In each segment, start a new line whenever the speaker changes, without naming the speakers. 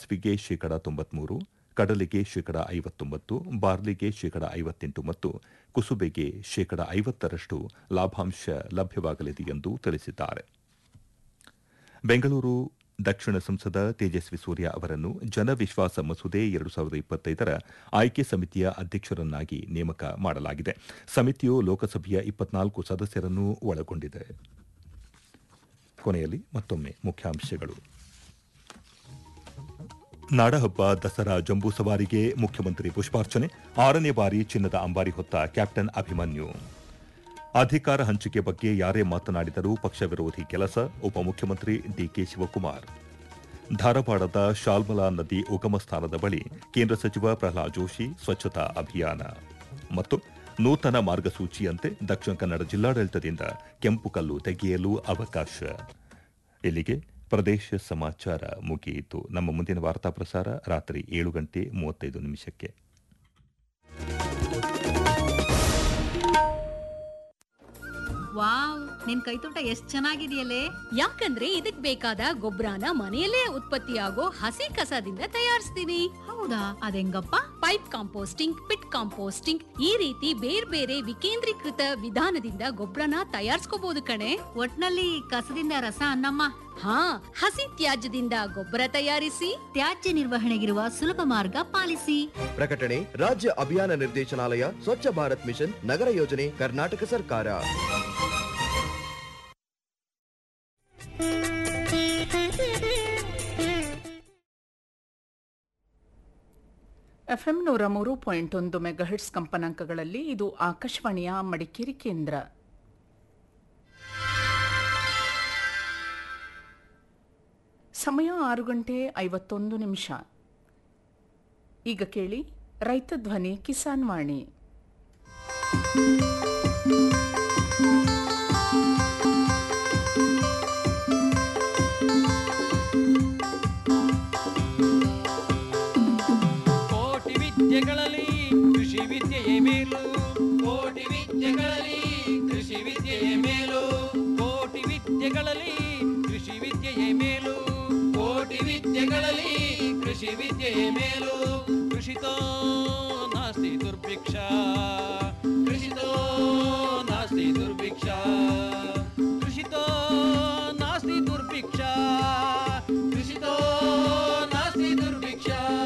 ಸಾಸಿವೆಗೆ ಶೇಕಡ ತೊಂಬತ್ಮೂರು ಕಡಲೆಗೆ ಶೇಕಡ ಐವತ್ತೊಂಬತ್ತು ಬಾರ್ಲಿಗೆ ಶೇಕಡ ಐವತ್ತೆಂಟು ಮತ್ತು ಕುಸುಬೆಗೆ ಶೇಕಡ ಐವತ್ತರಷ್ಟು ಲಾಭಾಂಶ ಲಭ್ಯವಾಗಲಿದೆ ಎಂದು ತಿಳಿಸಿದ್ದಾರೆ ಬೆಂಗಳೂರು ದಕ್ಷಿಣ ಸಂಸದ ತೇಜಸ್ವಿ ಸೂರ್ಯ ಅವರನ್ನು ಜನವಿಶ್ವಾಸ ಮಸೂದೆ ಎರಡು ಸಾವಿರದ ಇಪ್ಪತ್ತೈದರ ಆಯ್ಕೆ ಸಮಿತಿಯ ಅಧ್ಯಕ್ಷರನ್ನಾಗಿ ನೇಮಕ ಮಾಡಲಾಗಿದೆ ಸಮಿತಿಯು ಲೋಕಸಭೆಯ ಇಪ್ಪತ್ನಾಲ್ಕು ಸದಸ್ಯರನ್ನು ಒಳಗೊಂಡಿದೆ ಕೊನೆಯಲ್ಲಿ ಮತ್ತೊಮ್ಮೆ ಮುಖ್ಯಾಂಶಗಳು ನಾಡಹಬ್ಬ ದಸರಾ ಜಂಬೂ ಸವಾರಿಗೆ ಮುಖ್ಯಮಂತ್ರಿ ಪುಷ್ಪಾರ್ಚನೆ ಆರನೇ ಬಾರಿ ಚಿನ್ನದ ಅಂಬಾರಿ ಹೊತ್ತ ಕ್ಯಾಪ್ಟನ್ ಅಭಿಮನ್ಯು ಅಧಿಕಾರ ಹಂಚಿಕೆ ಬಗ್ಗೆ ಯಾರೇ ಮಾತನಾಡಿದರೂ ಪಕ್ಷ ವಿರೋಧಿ ಕೆಲಸ ಉಪಮುಖ್ಯಮಂತ್ರಿ ಡಿಕೆ ಶಿವಕುಮಾರ್ ಧಾರವಾಡದ ಶಾಲ್ಮಲಾ ನದಿ ಉಗಮ ಸ್ಥಾನದ ಬಳಿ ಕೇಂದ್ರ ಸಚಿವ ಪ್ರಹ್ಲಾದ್ ಜೋಶಿ ಸ್ವಚ್ಛತಾ ಅಭಿಯಾನ ಮತ್ತು ನೂತನ ಮಾರ್ಗಸೂಚಿಯಂತೆ ದಕ್ಷಿಣ ಕನ್ನಡ ಜಿಲ್ಲಾಡಳಿತದಿಂದ ಕೆಂಪು ಕಲ್ಲು ತೆಗೆಯಲು ಅವಕಾಶ ಇಲ್ಲಿಗೆ ಪ್ರದೇಶ ಸಮಾಚಾರ ಮುಗಿಯಿತು ನಮ್ಮ ಮುಂದಿನ ವಾರ್ತಾ ಪ್ರಸಾರ ರಾತ್ರಿ ಏಳು ಗಂಟೆ ಮೂವತ್ತೈದು ನಿಮಿಷಕ್ಕೆ
ವಾವ್ ನಿನ್ ಕೈತೋಟ ಎಷ್ಟ್ ಚೆನ್ನಾಗಿದೆಯಲ್ಲೇ
ಯಾಕಂದ್ರೆ ಇದಕ್ ಬೇಕಾದ ಗೊಬ್ಬರನ ಮನೆಯಲ್ಲೇ ಉತ್ಪತ್ತಿಯಾಗೋ ಹಸಿ ಕಸದಿಂದ ತಯಾರಿಸ್ತೀನಿ
ಹೌದಾ ಅದೆಂಗಪ್ಪ
ಪೈಪ್ ಕಾಂಪೋಸ್ಟಿಂಗ್ ಪಿಟ್ ಕಾಂಪೋಸ್ಟಿಂಗ್ ಈ ರೀತಿ ಬೇರೆ ಬೇರೆ ವಿಕೇಂದ್ರೀಕೃತ ವಿಧಾನದಿಂದ ಗೊಬ್ಬರನ ತಯಾರಿಸ್ಕೋಬಹುದು ಕಣೆ
ಒಟ್ನಲ್ಲಿ ಕಸದಿಂದ ರಸ ಅನ್ನಮ್ಮ
ಹಾ ಹಸಿ ತ್ಯಾಜ್ಯದಿಂದ ಗೊಬ್ಬರ ತಯಾರಿಸಿ
ತ್ಯಾಜ್ಯ ನಿರ್ವಹಣೆಗಿರುವ ಸುಲಭ ಮಾರ್ಗ ಪಾಲಿಸಿ
ಪ್ರಕಟಣೆ ರಾಜ್ಯ ಅಭಿಯಾನ ನಿರ್ದೇಶನಾಲಯ ಸ್ವಚ್ಛ ಭಾರತ್ ಮಿಷನ್ ನಗರ ಯೋಜನೆ ಕರ್ನಾಟಕ ಸರ್ಕಾರ
ಎಫ್ಎಂ ನೂರ ಮೂರು ಪಾಯಿಂಟ್ ಒಂದು ಮೆಗಾಹಿಟ್ಸ್ ಕಂಪನಾಂಕಗಳಲ್ಲಿ ಇದು ಆಕಾಶವಾಣಿಯ ಮಡಿಕೇರಿ ಕೇಂದ್ರ ಸಮಯ ಆರು ಗಂಟೆ ಐವತ್ತೊಂದು ನಿಮಿಷ ಈಗ ಕೇಳಿ ರೈತ ಧ್ವನಿ ಕಿಸಾನ್ ವಾಣಿ
ಕೋಟಿ ವಿದ್ಯೆಗಳಲ್ಲಿ ಕೃಷಿ ವಿದ್ಯೆಯೇ ಮೇಲು ಕೋಟಿ ವಿದ್ಯೆಗಳಲ್ಲಿ ಕೃಷಿ ವಿದ್ಯೆಯೇ ಮೇಲು ಕೋಟಿ ವಿದ್ಯೆಗಳಲ್ಲಿ ಕೃಷಿ ವಿದ್ಯೆಯೇ ಮೇಲು ಕೋಟಿ ವಿದ್ಯೆಗಳಲ್ಲಿ ಕೃಷಿ ವಿದ್ಯೆಯೇ ಮೇಲು ಕೃಷಿತೋ ನಾಸ್ತಿ ದುರ್ಭಿಕ್ಷ ಕೃಷಿತೋ ನಾಸ್ತಿ ದುರ್ಭಿಕ್ಷ ಕೃಷಿತೋ ನಾಸ್ತಿ ದುರ್ಭಿಕ್ಷ ಕೃಷಿತೋ ನಾಸ್ತಿ ದುರ್ಭಿಕ್ಷ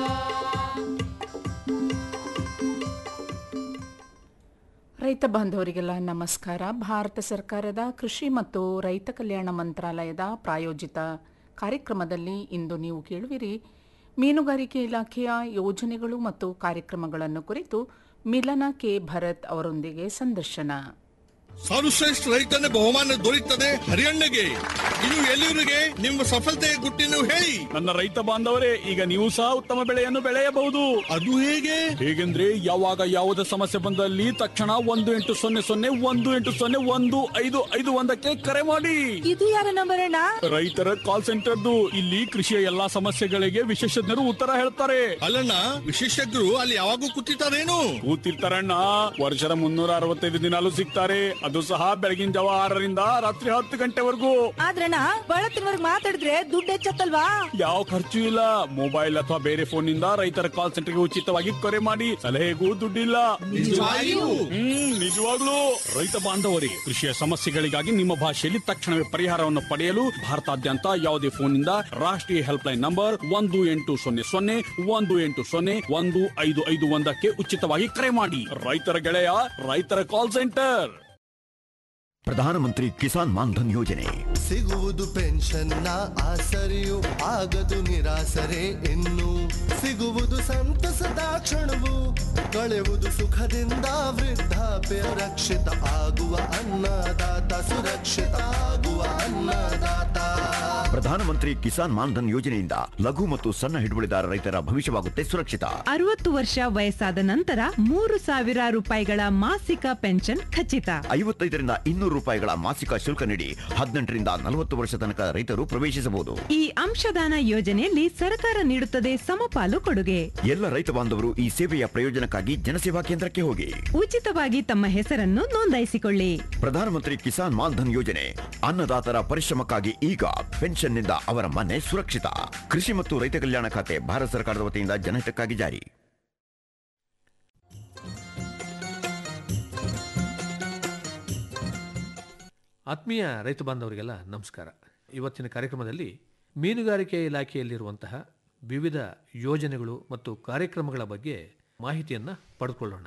ರೈತ ಬಾಂಧವರಿಗೆಲ್ಲ ನಮಸ್ಕಾರ ಭಾರತ ಸರ್ಕಾರದ ಕೃಷಿ ಮತ್ತು ರೈತ ಕಲ್ಯಾಣ ಮಂತ್ರಾಲಯದ ಪ್ರಾಯೋಜಿತ ಕಾರ್ಯಕ್ರಮದಲ್ಲಿ ಇಂದು ನೀವು ಕೇಳುವಿರಿ ಮೀನುಗಾರಿಕೆ ಇಲಾಖೆಯ ಯೋಜನೆಗಳು ಮತ್ತು ಕಾರ್ಯಕ್ರಮಗಳನ್ನು ಕುರಿತು ಮಿಲನ ಕೆ ಭರತ್ ಅವರೊಂದಿಗೆ ಸಂದರ್ಶನ
ಸರ್ವಶ್ರೇಷ್ಠ ರೈತನ ಬಹುಮಾನ ದೊರೆಯುತ್ತದೆ ಹರಿಯಣ್ಣಗೆ ಇನ್ನು ಎಲ್ಲಿವರಿಗೆ ನಿಮ್ಮ ಸಫಲತೆಯ ಗುಟ್ಟಿನ ಹೇಳಿ
ನನ್ನ ರೈತ ಬಾಂಧವರೇ ಈಗ ನೀವು ಸಹ ಉತ್ತಮ ಬೆಳೆಯನ್ನು ಬೆಳೆಯಬಹುದು
ಅದು ಹೇಗೆ
ಹೇಗೆಂದ್ರೆ ಯಾವಾಗ ಯಾವುದೇ ಸಮಸ್ಯೆ ಬಂದಲ್ಲಿ ತಕ್ಷಣ ಒಂದು ಎಂಟು ಸೊನ್ನೆ ಸೊನ್ನೆ ಒಂದು ಎಂಟು ಸೊನ್ನೆ ಒಂದು ಐದು ಐದು ಒಂದಕ್ಕೆ ಕರೆ ಮಾಡಿ
ಇದು ಯಾರ ನಂಬರ್ ಅಣ್ಣ
ರೈತರ ಕಾಲ್ ಸೆಂಟರ್ದು ಇಲ್ಲಿ ಕೃಷಿಯ ಎಲ್ಲಾ ಸಮಸ್ಯೆಗಳಿಗೆ ವಿಶೇಷಜ್ಞರು ಉತ್ತರ ಹೇಳ್ತಾರೆ
ಅಲ್ಲಣ್ಣ ವಿಶೇಷಜ್ಞರು ಅಲ್ಲಿ ಯಾವಾಗೂ ಕೂತಿರ್ತಾರೇನು
ಕೂತಿರ್ತಾರಣ್ಣ ವರ್ಷದ ಮುನ್ನೂರ ಅರವತ್ತೈದು ದಿನಾಲು ಸಿಗ್ತಾರೆ ಅದು ಸಹ ಬೆಳಗಿನ ಜಾವ ಆರರಿಂದ ರಾತ್ರಿ ಹತ್ತು ಗಂಟೆವರೆಗೂ
ಆದ್ರಣ್ಣ ಬಳತ್ತಿನವರ್ಗ್ ಮಾತಾಡಿದ್ರೆ ದುಡ್ಡು ಹೆಚ್ಚತ್ತಲ್ವಾ
ಯಾವ ಖರ್ಚು ಇಲ್ಲ ಮೊಬೈಲ್ ಅಥವಾ ಬೇರೆ ಫೋನ್ ನಿಂದ ರೈತರ ಕಾಲ್ ಸೆಂಟರ್ಗೆ ಉಚಿತವಾಗಿ ಕರೆ ಮಾಡಿ ಸಲಹೆಗೂ ದುಡ್ಡಿಲ್ಲ
ನಿಜವಾಗಿಯೂ?
ಹ್ಮ್ ನಿಜವಾಗ್ಲೂ ರೈತ ಬಾಂಧವರೇ ಕೃಷಿಯ ಸಮಸ್ಯೆಗಳಿಗಾಗಿ ನಿಮ್ಮ ಭಾಷೆಯಲ್ಲಿ ತಕ್ಷಣವೇ ಪರಿಹಾರವನ್ನು ಪಡೆಯಲು ಭಾರತಾದ್ಯಂತ ಯಾವುದೇ ಫೋನ್ನಿಂದ ರಾಷ್ಟ್ರೀಯ ಹೆಲ್ಪ್ ಲೈನ್ ನಂಬರ್ ಒಂದು ಎಂಟು ಸೊನ್ನೆ ಸೊನ್ನೆ ಒಂದು ಎಂಟು ಸೊನ್ನೆ ಒಂದು ಐದು ಐದು ಒಂದಕ್ಕೆ ಉಚಿತವಾಗಿ ಕರೆ ಮಾಡಿ ರೈತರ ಗೆಳೆಯ ರೈತರ ಕಾಲ್ ಸೆಂಟರ್
ಪ್ರಧಾನಮಂತ್ರಿ ಕಿಸಾನ್ ಮಾನ್ಧನ್ ಯೋಜನೆ
ಸಿಗುವುದು ಪೆನ್ಷನ್ನ ಆಸರೆಯು ಆಗದು ನಿರಾಸರೆ ಇನ್ನು ಸಿಗುವುದು ಸಂತಸದ ಕ್ಷಣವು ಕಳೆಯುವುದು ಸುಖದಿಂದ ವೃದ್ಧಾಪ್ಯ ರಕ್ಷಿತ ಆಗುವ ಅನ್ನದಾತ ಸುರಕ್ಷಿತ ಆಗುವ ಅನ್ನದಾತ
ಪ್ರಧಾನಮಂತ್ರಿ ಕಿಸಾನ್ ಮಾನ್ಧನ್ ಯೋಜನೆಯಿಂದ ಲಘು ಮತ್ತು ಸಣ್ಣ ಹಿಡುವಳಿದಾರ ರೈತರ ಭವಿಷ್ಯವಾಗುತ್ತೆ ಸುರಕ್ಷಿತ
ಅರವತ್ತು ವರ್ಷ ವಯಸ್ಸಾದ ನಂತರ ಮೂರು ಸಾವಿರ ರೂಪಾಯಿಗಳ ಮಾಸಿಕ ಪೆನ್ಷನ್ ಖಚಿತ
ಐವತ್ತೈದರಿಂದ ಇನ್ನೂರು ರೂಪಾಯಿಗಳ ಮಾಸಿಕ ಶುಲ್ಕ ನೀಡಿ ಹದಿನೆಂಟರಿಂದ ನಲವತ್ತು ವರ್ಷ ತನಕ ರೈತರು ಪ್ರವೇಶಿಸಬಹುದು
ಈ ಅಂಶದಾನ ಯೋಜನೆಯಲ್ಲಿ ಸರ್ಕಾರ ನೀಡುತ್ತದೆ ಸಮಪಾಲು ಕೊಡುಗೆ
ಎಲ್ಲ ರೈತ ಬಾಂಧವರು ಈ ಸೇವೆಯ ಪ್ರಯೋಜನಕ್ಕಾಗಿ ಅದಕ್ಕಾಗಿ ಜನಸೇವಾ ಕೇಂದ್ರಕ್ಕೆ ಹೋಗಿ
ಉಚಿತವಾಗಿ ತಮ್ಮ ಹೆಸರನ್ನು ನೋಂದಾಯಿಸಿಕೊಳ್ಳಿ
ಪ್ರಧಾನಮಂತ್ರಿ ಕಿಸಾನ್ ಮಾನ್ಧನ್ ಯೋಜನೆ ಅನ್ನದಾತರ ಪರಿಶ್ರಮಕ್ಕಾಗಿ ಈಗ ಪೆನ್ಷನ್ನಿಂದ ಅವರ ಮನೆ ಸುರಕ್ಷಿತ ಕೃಷಿ ಮತ್ತು ರೈತ ಕಲ್ಯಾಣ ಖಾತೆ ಭಾರತ ಸರ್ಕಾರದ ವತಿಯಿಂದ ಜನಹಿತಕ್ಕಾಗಿ ಜಾರಿ
ಆತ್ಮೀಯ ರೈತ ಬಾಂಧವರಿಗೆಲ್ಲ ನಮಸ್ಕಾರ ಇವತ್ತಿನ ಕಾರ್ಯಕ್ರಮದಲ್ಲಿ ಮೀನುಗಾರಿಕೆ ಇಲಾಖೆಯಲ್ಲಿರುವಂತಹ ವಿವಿಧ ಯೋಜನೆಗಳು ಮತ್ತು ಕಾರ್ಯಕ್ರಮಗಳ ಬಗ್ಗೆ ಮಾಹಿತಿಯನ್ನು ಪಡೆದುಕೊಳ್ಳೋಣ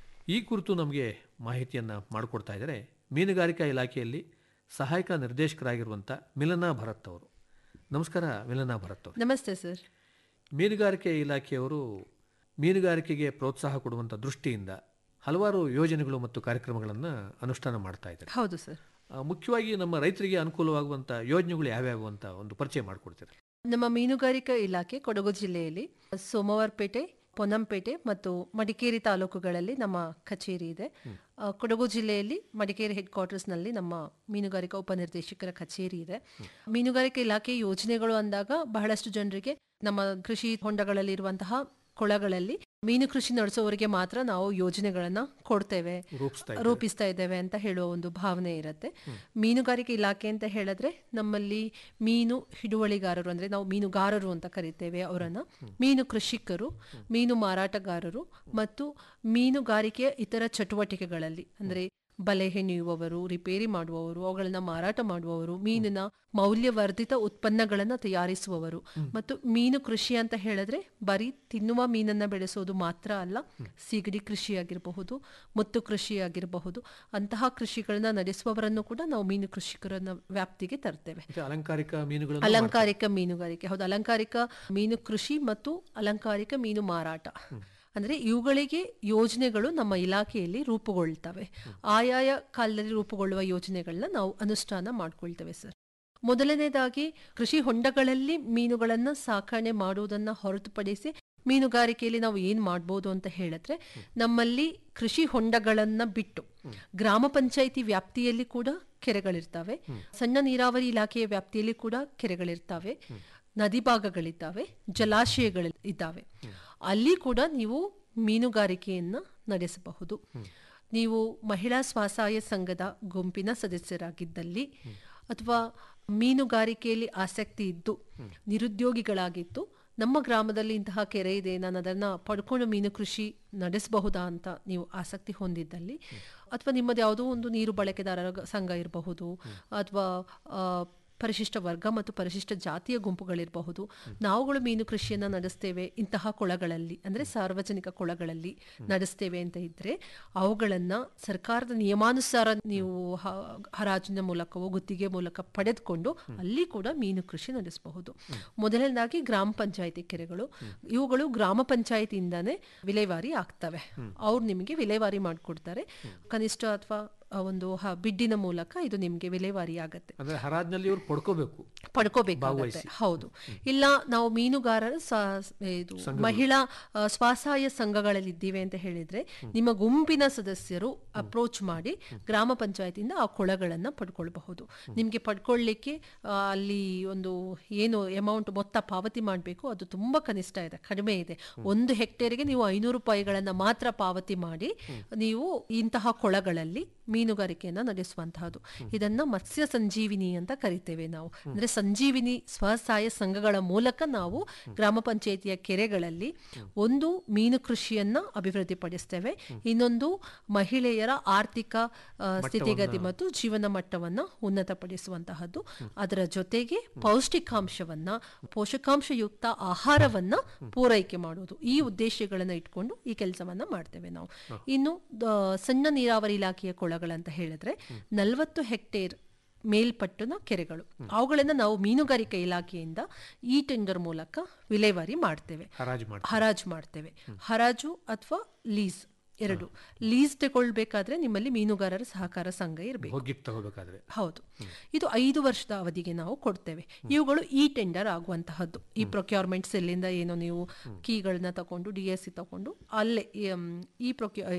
ಈ ಕುರಿತು ನಮಗೆ ಮಾಹಿತಿಯನ್ನು ಮಾಡಿಕೊಡ್ತಾ ಇದ್ದಾರೆ ಮೀನುಗಾರಿಕಾ ಇಲಾಖೆಯಲ್ಲಿ ಸಹಾಯಕ ನಿರ್ದೇಶಕರಾಗಿರುವಂಥ ಮಿಲನಾ ಭರತ್ ಅವರು ನಮಸ್ಕಾರ ಮಿಲನಾ ಭರತ್ ಅವರು
ನಮಸ್ತೆ ಸರ್
ಮೀನುಗಾರಿಕೆ ಇಲಾಖೆಯವರು ಮೀನುಗಾರಿಕೆಗೆ ಪ್ರೋತ್ಸಾಹ ಕೊಡುವಂಥ ದೃಷ್ಟಿಯಿಂದ ಹಲವಾರು ಯೋಜನೆಗಳು ಮತ್ತು ಕಾರ್ಯಕ್ರಮಗಳನ್ನು ಅನುಷ್ಠಾನ ಮಾಡ್ತಾ ಇದ್ದಾರೆ
ಹೌದು ಸರ್
ಆ, ಮುಖ್ಯವಾಗಿ ನಮ್ಮ ರೈತರಿಗೆ ಅನುಕೂಲವಾಗುವಂಥ ಯೋಜನೆಗಳು ಯಾವ್ಯಾವು ಅಂತ ಒಂದು ಪರಿಚಯ ಮಾಡಿಕೊಡ್ತೀರಾ
ನಮ್ಮ ಮೀನುಗಾರಿಕಾ ಇಲಾಖೆ ಕೊಡಗು ಜಿಲ್ಲೆಯಲ್ಲಿ ಸೋಮವಾರಪೇಟೆ ಪೊನ್ನಂಪೇಟೆ ಮತ್ತು ಮಡಿಕೇರಿ ತಾಲೂಕುಗಳಲ್ಲಿ ನಮ್ಮ ಕಚೇರಿ ಇದೆ ಆ, ಕೊಡಗು ಜಿಲ್ಲೆಯಲ್ಲಿ ಮಡಿಕೇರಿ ಹೆಡ್ ಕ್ವಾರ್ಟರ್ಸ್ನಲ್ಲಿ ನಮ್ಮ ಮೀನುಗಾರಿಕಾ ಉಪನಿರ್ದೇಶಕರ ಕಚೇರಿ ಇದೆ ಮೀನುಗಾರಿಕೆ ಇಲಾಖೆ ಯೋಜನೆಗಳು ಅಂದಾಗ ಬಹಳಷ್ಟು ಜನರಿಗೆ ನಮ್ಮ ಕೃಷಿ ಹೊಂಡಗಳಲ್ಲಿರುವಂತಹ ಕೊಳಗಳಲ್ಲಿ ಮೀನು ಕೃಷಿ ನಡೆಸೋವರಿಗೆ ಮಾತ್ರ ನಾವು ಯೋಜನೆಗಳನ್ನ ಕೊಡ್ತೇವೆ
ರೂಪಿಸ್ತಾ ಇದ್ದೇವೆ.
ರೂಪಿಸ್ತಾ ಇದ್ದೇವೆ ಅಂತ ಹೇಳುವ ಒಂದು ಭಾವನೆ ಇರುತ್ತೆ ಮೀನುಗಾರಿಕೆ ಇಲಾಖೆ ಅಂತ ಹೇಳಿದ್ರೆ ನಮ್ಮಲ್ಲಿ ಮೀನು ಹಿಡುವಳಿಗಾರರು ಅಂದ್ರೆ ನಾವು ಮೀನುಗಾರರು ಅಂತ ಕರಿತೇವೆ ಅವರನ್ನ ಮೀನು ಕೃಷಿಕರು ಮೀನು ಮಾರಾಟಗಾರರು ಮತ್ತು ಮೀನುಗಾರಿಕೆಯ ಇತರ ಚಟುವಟಿಕೆಗಳಲ್ಲಿ ಅಂದ್ರೆ ಬಲೆ ಹೆಣೆಯುವವರು ರಿಪೇರಿ ಮಾಡುವವರು ಅವುಗಳನ್ನ ಮಾರಾಟ ಮಾಡುವವರು ಮೀನಿನ ಮೌಲ್ಯವರ್ಧಿತ ಉತ್ಪನ್ನಗಳನ್ನ ತಯಾರಿಸುವವರು ಮತ್ತು ಮೀನು ಕೃಷಿ ಅಂತ ಹೇಳಿದ್ರೆ ಬರೀ ತಿನ್ನುವ ಮೀನನ್ನ ಬೆಳೆಸೋದು ಮಾತ್ರ ಅಲ್ಲ ಸಿಗಡಿ ಕೃಷಿ ಆಗಿರಬಹುದು ಮುತ್ತು ಕೃಷಿ ಆಗಿರಬಹುದು ಅಂತಹ ಕೃಷಿಗಳನ್ನ ನಡೆಸುವವರನ್ನು ಕೂಡ ನಾವು ಮೀನು ಕೃಷಿಕರನ್ನ ವ್ಯಾಪ್ತಿಗೆ ತರ್ತೇವೆ
ಮತ್ತೆ ಅಲಂಕಾರಿಕ ಮೀನುಗಳು
ಅಲಂಕಾರಿಕ ಮೀನುಗಾರಿಕೆ ಹೌದು ಅಲಂಕಾರಿಕ ಮೀನು ಕೃಷಿ ಮತ್ತು ಅಲಂಕಾರಿಕ ಮೀನು ಮಾರಾಟ ಅಂದ್ರೆ ಇವುಗಳಿಗೆ ಯೋಜನೆಗಳು ನಮ್ಮ ಇಲಾಖೆಯಲ್ಲಿ ರೂಪುಗೊಳ್ತವೆ ಆಯಾಯ ಕಾಲದಲ್ಲಿ ರೂಪುಗೊಳ್ಳುವ ಯೋಜನೆಗಳನ್ನ ನಾವು ಅನುಷ್ಠಾನ ಮಾಡ್ಕೊಳ್ತೇವೆ ಸರ್ ಮೊದಲನೇದಾಗಿ ಕೃಷಿ ಹೊಂಡಗಳಲ್ಲಿ ಮೀನುಗಳನ್ನ ಸಾಕಣೆ ಮಾಡುವುದನ್ನ ಹೊರತುಪಡಿಸಿ ಮೀನುಗಾರಿಕೆಯಲ್ಲಿ ನಾವು ಏನ್ ಮಾಡ್ಬೋದು ಅಂತ ಹೇಳಿದ್ರೆ ನಮ್ಮಲ್ಲಿ ಕೃಷಿ ಹೊಂಡಗಳನ್ನ ಬಿಟ್ಟು ಗ್ರಾಮ ಪಂಚಾಯಿತಿ ವ್ಯಾಪ್ತಿಯಲ್ಲಿ ಕೂಡ ಕೆರೆಗಳಿರ್ತವೆ ಸಣ್ಣ ನೀರಾವರಿ ಇಲಾಖೆಯ ವ್ಯಾಪ್ತಿಯಲ್ಲಿ ಕೂಡ ಕೆರೆಗಳಿರ್ತವೆ ನದಿ ಭಾಗಗಳಿದ್ದಾವೆ ಜಲಾಶಯಗಳು ಇದ್ದಾವೆ ಅಲ್ಲಿ ಕೂಡ ನೀವು ಮೀನುಗಾರಿಕೆಯನ್ನ ನಡೆಸಬಹುದು ನೀವು ಮಹಿಳಾ ಸ್ವಸಹಾಯ ಸಂಘದ ಗುಂಪಿನ ಸದಸ್ಯರಾಗಿದ್ದಲ್ಲಿ ಅಥವಾ ಮೀನುಗಾರಿಕೆಯಲ್ಲಿ ಆಸಕ್ತಿ ಇದ್ದು ನಿರುದ್ಯೋಗಿಗಳಾಗಿದ್ದು ನಮ್ಮ ಗ್ರಾಮದಲ್ಲಿ ಇಂತಹ ಕೆರೆ ಇದೆ ನಾನು ಅದನ್ನ ಪಡ್ಕೊಂಡು ಮೀನು ಕೃಷಿ ನಡೆಸಬಹುದಾ ಅಂತ ನೀವು ಆಸಕ್ತಿ ಹೊಂದಿದ್ದಲ್ಲಿ ಅಥವಾ ನಿಮ್ಮದು ಯಾವುದೋ ಒಂದು ನೀರು ಬಳಕೆದಾರರ ಗ- ಸಂಘ ಇರಬಹುದು ಅಥವಾ ಆ, ಪರಿಶಿಷ್ಟ ವರ್ಗ ಮತ್ತು ಪರಿಶಿಷ್ಟ ಜಾತಿಯ ಗುಂಪುಗಳಿರಬಹುದು ನಾವುಗಳು ಮೀನು ಕೃಷಿಯನ್ನ ನಡೆಸ್ತೇವೆ ಇಂತಹ ಕೊಳಗಳಲ್ಲಿ ಅಂದ್ರೆ ಸಾರ್ವಜನಿಕ ಕೊಳಗಳಲ್ಲಿ ನಡೆಸ್ತೇವೆ ಅಂತ ಇದ್ರೆ ಅವುಗಳನ್ನ ಸರ್ಕಾರದ ನಿಯಮಾನುಸಾರ ನೀವು ಹ- ಹರಾಜಿನ ಮೂಲಕವೋ ಗುತ್ತಿಗೆ ಮೂಲಕ ಪಡೆದುಕೊಂಡು ಅಲ್ಲಿ ಕೂಡ ಮೀನು ಕೃಷಿ ನಡೆಸಬಹುದು ಮೊದಲನೇದಾಗಿ ಗ್ರಾಮ ಪಂಚಾಯಿತಿ ಕೆರೆಗಳು ಇವುಗಳು ಗ್ರಾಮ ಪಂಚಾಯಿತಿಯಿಂದಾನೇ ವಿಲೇವಾರಿ ಆಗ್ತವೆ ಅವ್ರು ನಿಮಗೆ ವಿಲೇವಾರಿ ಮಾಡಿಕೊಡ್ತಾರೆ ಕನಿಷ್ಠ ಅಥವಾ ಆ, ಒಂದು ಹ- ಬಿಡ್ಡಿನ ಮೂಲಕ ಇದು ನಿಮಗೆ ವಿಲೇವಾರಿ ಆಗತ್ತೆ
ಅಂದ್ರೆ ಹರಾಜ್ನಲ್ಲಿ ಇವ್ರು ಪಡ್ಕೋಬೇಕು
ಪಡ್ಕೋಬೇಕಾಗುತ್ತೆ
ಭಾಗವಹಿಸಿ.
ಹೌದು ಇಲ್ಲ ನಾವು ಮೀನುಗಾರರ ಸ- ಇದು
ಸಂಘಗಳು.
ಮಹಿಳಾ ಆ, ಸ್ವಸಹಾಯ ಸಂಘಗಳಲ್ಲಿ ಇದ್ದೀವಿ ಅಂತ ಹೇಳಿದ್ರೆ ನಿಮ್ಮ ಗುಂಪಿನ ಸದಸ್ಯರು ಅಪ್ರೋಚ್ ಮಾಡಿ ಗ್ರಾಮ ಪಂಚಾಯತಿಯಿಂದ ಆ ಕೊಳಗಳನ್ನ ಪಡ್ಕೊಳ್ಬಹುದು ನಿಮ್ಗೆ ಪಡ್ಕೊಳ್ಳಿಕ್ಕೆ ಆ, ಅಲ್ಲಿ ಒಂದು ಏನು ಅಮೌಂಟ್ ಮೊತ್ತ ಪಾವತಿ ಮಾಡಬೇಕು ಅದು ತುಂಬಾ ಕನಿಷ್ಠ ಇದೆ ಕಡಿಮೆ ಇದೆ ಒಂದು ಹೆಕ್ಟೇರ್ಗೆ ನೀವು ಐನೂರು ರೂಪಾಯಿಗಳನ್ನ ಮಾತ್ರ ಪಾವತಿ ಮಾಡಿ ನೀವು ಇಂತಹ ಕೊಳಗಳಲ್ಲಿ ಮೀನುಗಾರಿಕೆಯನ್ನ ನಡೆಸುವಂತಹದ್ದು ಇದನ್ನ ಮತ್ಸ್ಯ ಸಂಜೀವಿನಿ ಅಂತ ಕರಿತೇವೆ ನಾವು ಅಂದ್ರೆ ಸಂಜೀವಿನಿ ಸ್ವಸಹಾಯ ಸಂಘಗಳ ಮೂಲಕ ನಾವು ಗ್ರಾಮ ಪಂಚಾಯಿತಿಯ ಕೆರೆಗಳಲ್ಲಿ ಒಂದು ಮೀನು ಕೃಷಿಯನ್ನ ಅಭಿವೃದ್ಧಿಪಡಿಸ್ತೇವೆ ಇನ್ನೊಂದು ಮಹಿಳೆಯರ ಆರ್ಥಿಕ ಆ, ಸ್ಥಿತಿಗತಿ ಮತ್ತು ಜೀವನ ಮಟ್ಟವನ್ನ ಉನ್ನತಪಡಿಸುವಂತಹದ್ದು ಅದರ ಜೊತೆಗೆ ಪೌಷ್ಟಿಕಾಂಶವನ್ನ ಪೋಷಕಾಂಶಯುಕ್ತ ಆಹಾರವನ್ನ ಪೂರೈಕೆ ಮಾಡುವುದು ಈ ಉದ್ದೇಶಗಳನ್ನ ಇಟ್ಕೊಂಡು ಈ ಕೆಲಸವನ್ನ ಮಾಡ್ತೇವೆ ನಾವು ಇನ್ನು ದ- ಸಣ್ಣ ನೀರಾವರಿ ಇಲಾಖೆಯ ಕೊಳಗಳಂತ ಹೇಳಿದ್ರೆ ನಲವತ್ತು ಹೆಕ್ಟೇರ್ ಮೇಲ್ಪಟ್ಟನ ಕೆರೆಗಳು ಅವುಗಳನ್ನ ನಾವು ಮೀನುಗಾರಿಕೆ ಇಲಾಖೆಯಿಂದ ಈ ಟೆಂಡರ್ ಮೂಲಕ ವಿಲೇವಾರಿ ಮಾಡ್ತೇವೆ
ಹರಾಜು ಮಾಡ್ತೇವೆ.
ಹರಾಜು ಮಾಡ್ತೇವೆ ಹರಾಜು ಅಥವಾ ಲೀಸ್ ಎರಡು ಲೀಸ್ ತಗೊಳ್ಬೇಕಾದ್ರೆ ನಿಮ್ಮಲ್ಲಿ ಮೀನುಗಾರರ ಸಹಕಾರ ಸಂಘ ಇರಬೇಕು
ಹೋಗಿಕ್ ತಗೋಬೇಕಾದ್ರೆ
ಹೌದು ಇದು ಐದು ವರ್ಷದ ಅವಧಿಗೆ ನಾವು ಕೊಡ್ತೇವೆ ಇವುಗಳು ಈ ಟೆಂಡರ್ ಆಗುವಂತಹದ್ದು ಈ ಪ್ರೊಕ್ಯೂರ್ಮೆಂಟ್ ಸೆಲ್ಲಿಂದ ಏನೋ ನೀವು ಕೀಗಳನ್ನ ತಗೊಂಡು ಡಿ ಎಸ್ ಸಿ ತಗೊಂಡು ಅಲ್ಲೇ ಈ, ಮ್, ಈ ಪ್ರೊಕ್ಯೂ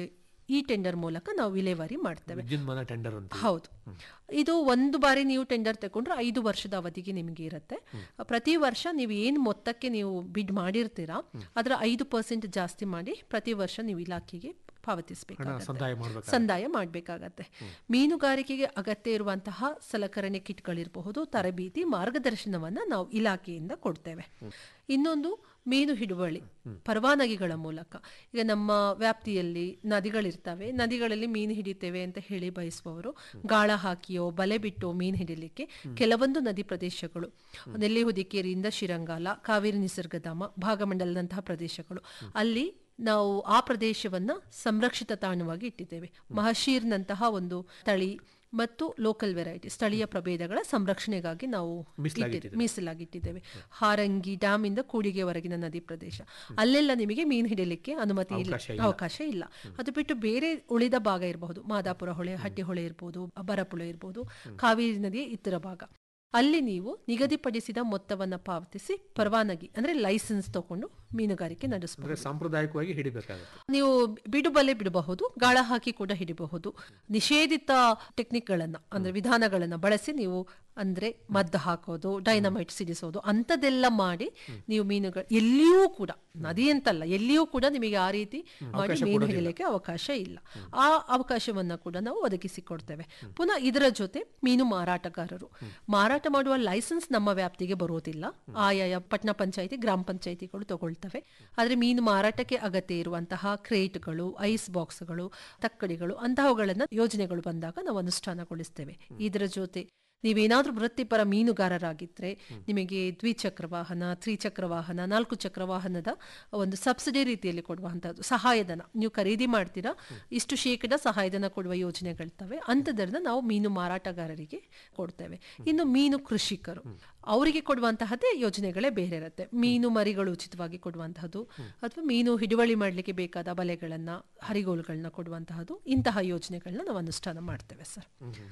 ಈ ಟೆಂಡರ್ ಮೂಲಕ ನಾವು ವಿಲೇವಾರಿ ಮಾಡ್ತೇವೆ
ವಿದ್ಯುನ್ಮಾನ ಟೆಂಡರ್ ಅಂತ
ಹೌದು ಇದು ಒಂದು ಬಾರಿ ನೀವು ಟೆಂಡರ್ ತಗೊಂಡ್ರೆ ಐದು ವರ್ಷದ ಅವಧಿಗೆ ನಿಮಗೆ ಇರುತ್ತೆ ಪ್ರತಿ ವರ್ಷ ನೀವು ಏನು ಮೊತ್ತಕ್ಕೆ ನೀವು ಬಿಡ್ ಮಾಡಿರ್ತೀರಾ ಅದರ ಐದು ಪರ್ಸೆಂಟ್ ಜಾಸ್ತಿ ಮಾಡಿ ಪ್ರತಿ ವರ್ಷ ನೀವು ಇಲಾಖೆಗೆ
ಹಣ
ಪಾವತಿಸಬೇಕಾಗುತ್ತೆ
ಸಂದಾಯ ಮಾಡಬೇಕು
ಸಂದಾಯ ಮಾಡಬೇಕಾಗತ್ತೆ ಮೀನುಗಾರಿಕೆಗೆ ಅಗತ್ಯ ಇರುವಂತಹ ಸಲಕರಣೆ ಕಿಟ್ಗಳಿರಬಹುದು ತರಬೇತಿ ಮಾರ್ಗದರ್ಶನವನ್ನ ನಾವು ಇಲಾಖೆಯಿಂದ ಕೊಡ್ತೇವೆ ಇನ್ನೊಂದು ಮೀನು ಹಿಡುವಳಿ ಪರವಾನಗಿಗಳ ಮೂಲಕ ಈಗ ನಮ್ಮ ವ್ಯಾಪ್ತಿಯಲ್ಲಿ ನದಿಗಳಿರ್ತವೆ ನದಿಗಳಲ್ಲಿ ಮೀನು ಹಿಡಿತೇವೆ ಅಂತ ಹೇಳಿ ಬಯಸುವವರು ಗಾಳ ಹಾಕಿಯೋ ಬಲೆ ಬಿಟ್ಟೋ ಮೀನು ಹಿಡಿಲಿಕ್ಕೆ ಕೆಲವೊಂದು ನದಿ ಪ್ರದೇಶಗಳು ನೆಲ್ಲಿ ಹುದಿಕೇರಿಯಿಂದ ಶಿರಂಗಾಲ ಕಾವೇರಿ ನಿಸರ್ಗಧಾಮ ಭಾಗಮಂಡಲದಂತಹ ಪ್ರದೇಶಗಳು ಅಲ್ಲಿ ನಾವು ಆ ಪ್ರದೇಶವನ್ನ ಸಂರಕ್ಷಿತ ತಾಣವಾಗಿ ಇಟ್ಟಿದ್ದೇವೆ ಮಹಶೀರ್ನಂತಹ ಒಂದು ತಳಿ ಮತ್ತು ಲೋಕಲ್ ವೆರೈಟಿ ಸ್ಥಳೀಯ ಪ್ರಭೇದಗಳ ಸಂರಕ್ಷಣೆಗಾಗಿ ನಾವು ಇಟ್ಟಿದ್ದೇವೆ ಮೀಸಲಾಗಿಟ್ಟಿದ್ದೇವೆ ಹಾರಂಗಿ ಡ್ಯಾಮ್ ಇಂದ ಕೂಡಿಗೆವರೆಗಿನ ನದಿ ಪ್ರದೇಶ ಅಲ್ಲೆಲ್ಲ ನಿಮಗೆ ಮೀನು ಹಿಡಿಯಲಿಕ್ಕೆ ಅನುಮತಿ ಇಲ್ಲ
ಅವಕಾಶ ಇಲ್ಲ.
ಅವಕಾಶ ಇಲ್ಲ ಅದು ಬಿಟ್ಟು ಬೇರೆ ಉಳಿದ ಭಾಗ ಇರಬಹುದು ಮಾದಾಪುರ ಹೊಳೆ ಹಟ್ಟಿಹೊಳೆ ಇರಬಹುದು ಬರಪುಳ ಇರಬಹುದು ಕಾವೇರಿ ನದಿಯ ಇತರ ಭಾಗ ಅಲ್ಲಿ ನೀವು ನಿಗದಿಪಡಿಸಿದ ಮೊತ್ತವನ್ನ ಪಾವತಿಸಿ ಪರವಾನಗಿ ಅಂದ್ರೆ ಲೈಸೆನ್ಸ್ ತಗೊಂಡು ಮೀನುಗಾರಿಕೆ ನಡೆಸಬಹುದು
ಅಂದ್ರೆ ಸಾಂಪ್ರದಾಯಿಕವಾಗಿ ಹಿಡಿಬೇಕಾಗುತ್ತೆ
ನೀವು ಬಿಡು ಬಲೆ ಬಿಡಬಹುದು ಗಾಳ ಹಾಕಿ ಕೂಡ ಹಿಡಿಬಹುದು ನಿಷೇಧಿತ ಟೆಕ್ನಿಕ್ಗಳನ್ನ ಅಂದ್ರೆ ವಿಧಾನಗಳನ್ನ ಬಳಸಿ ನೀವು ಅಂದ್ರೆ ಮದ್ದು ಹಾಕೋದು ಡೈನಮೈಟ್ ಸಿಡಿಸೋದು ಅಂಥದ್ದೆಲ್ಲ ಮಾಡಿ ನೀವು ಮೀನುಗಳು ಎಲ್ಲಿಯೂ ಕೂಡ ನದಿ ಅಂತಲ್ಲ ಎಲ್ಲಿಯೂ ಕೂಡ ನಿಮಗೆ ಆ ರೀತಿ ಮಾಡಿ
ಅವಕಾಶ
ಮೀನು
ಕೊಡೋದಿಲ್ಲ.
ಹಿಡಿಯಲಿಕ್ಕೆ ಅವಕಾಶ ಇಲ್ಲ ಆ ಅವಕಾಶವನ್ನ ಕೂಡ ನಾವು ಒದಗಿಸಿಕೊಡ್ತೇವೆ ಪುನಃ ಇದರ ಜೊತೆ ಮೀನು ಮಾರಾಟಗಾರರು ಮಾರಾಟ ಮಾಡುವ ಲೈಸೆನ್ಸ್ ನಮ್ಮ ವ್ಯಾಪ್ತಿಗೆ ಬರುವುದಿಲ್ಲ ಆಯಾಯ ಪಟ್ಟಣ ಪಂಚಾಯಿತಿ ಗ್ರಾಮ ಪಂಚಾಯಿತಿಗಳು ತಗೊಳ್ತವೆ ಆದ್ರೆ ಮೀನು ಮಾರಾಟಕ್ಕೆ ಅಗತ್ಯ ಇರುವಂತಹ ಕ್ರೇಟ್ಗಳು ಐಸ್ ಬಾಕ್ಸ್ಗಳು ತಕ್ಕಡಿಗಳು ಅಂತಹವುಗಳನ್ನ ಯೋಜನೆಗಳು ಬಂದಾಗ ನಾವು ಅನುಷ್ಠಾನಗೊಳಿಸ್ತೇವೆ ಇದರ ಜೊತೆ ನೀವೇನಾದ್ರೂ ವೃತ್ತಿಪರ ಮೀನುಗಾರರಾಗಿದ್ರೆ ನಿಮಗೆ ದ್ವಿಚಕ್ರ ವಾಹನ ತ್ರಿಚಕ್ರ ವಾಹನ ನಾಲ್ಕು ಚಕ್ರ ವಾಹನದ ಒಂದು ಸಬ್ಸಿಡಿ ರೀತಿಯಲ್ಲಿ ಕೊಡುವಂತಹದ್ದು ಸಹಾಯಧನ ನೀವು ಖರೀದಿ ಮಾಡ್ತೀರಾ ಇಷ್ಟು ಶೇಕಡ ಸಹಾಯಧನ ಕೊಡುವ ಯೋಜನೆಗಳಿರ್ತವೆ ಅಂಥದ್ರನ್ನ ನಾವು ಮೀನು ಮಾರಾಟಗಾರರಿಗೆ ಕೊಡ್ತೇವೆ ಇನ್ನು ಮೀನು ಕೃಷಿಕರು ಅವರಿಗೆ ಕೊಡುವಂತಹದ್ದೇ ಯೋಜನೆಗಳೇ ಬೇರೆ ಇರುತ್ತೆ ಮೀನು ಮರಿಗಳು ಉಚಿತವಾಗಿ ಕೊಡುವಂತಹದ್ದು ಅಥವಾ ಮೀನು ಹಿಡುವಳಿ ಮಾಡಲಿಕ್ಕೆ ಬೇಕಾದ ಬಲೆಗಳನ್ನ ಹರಿಗೋಲುಗಳನ್ನ ಕೊಡುವಂತಹದ್ದು ಇಂತಹ ಯೋಜನೆಗಳನ್ನ ನಾವು ಅನುಷ್ಠಾನ ಮಾಡ್ತೇವೆ ಸರ್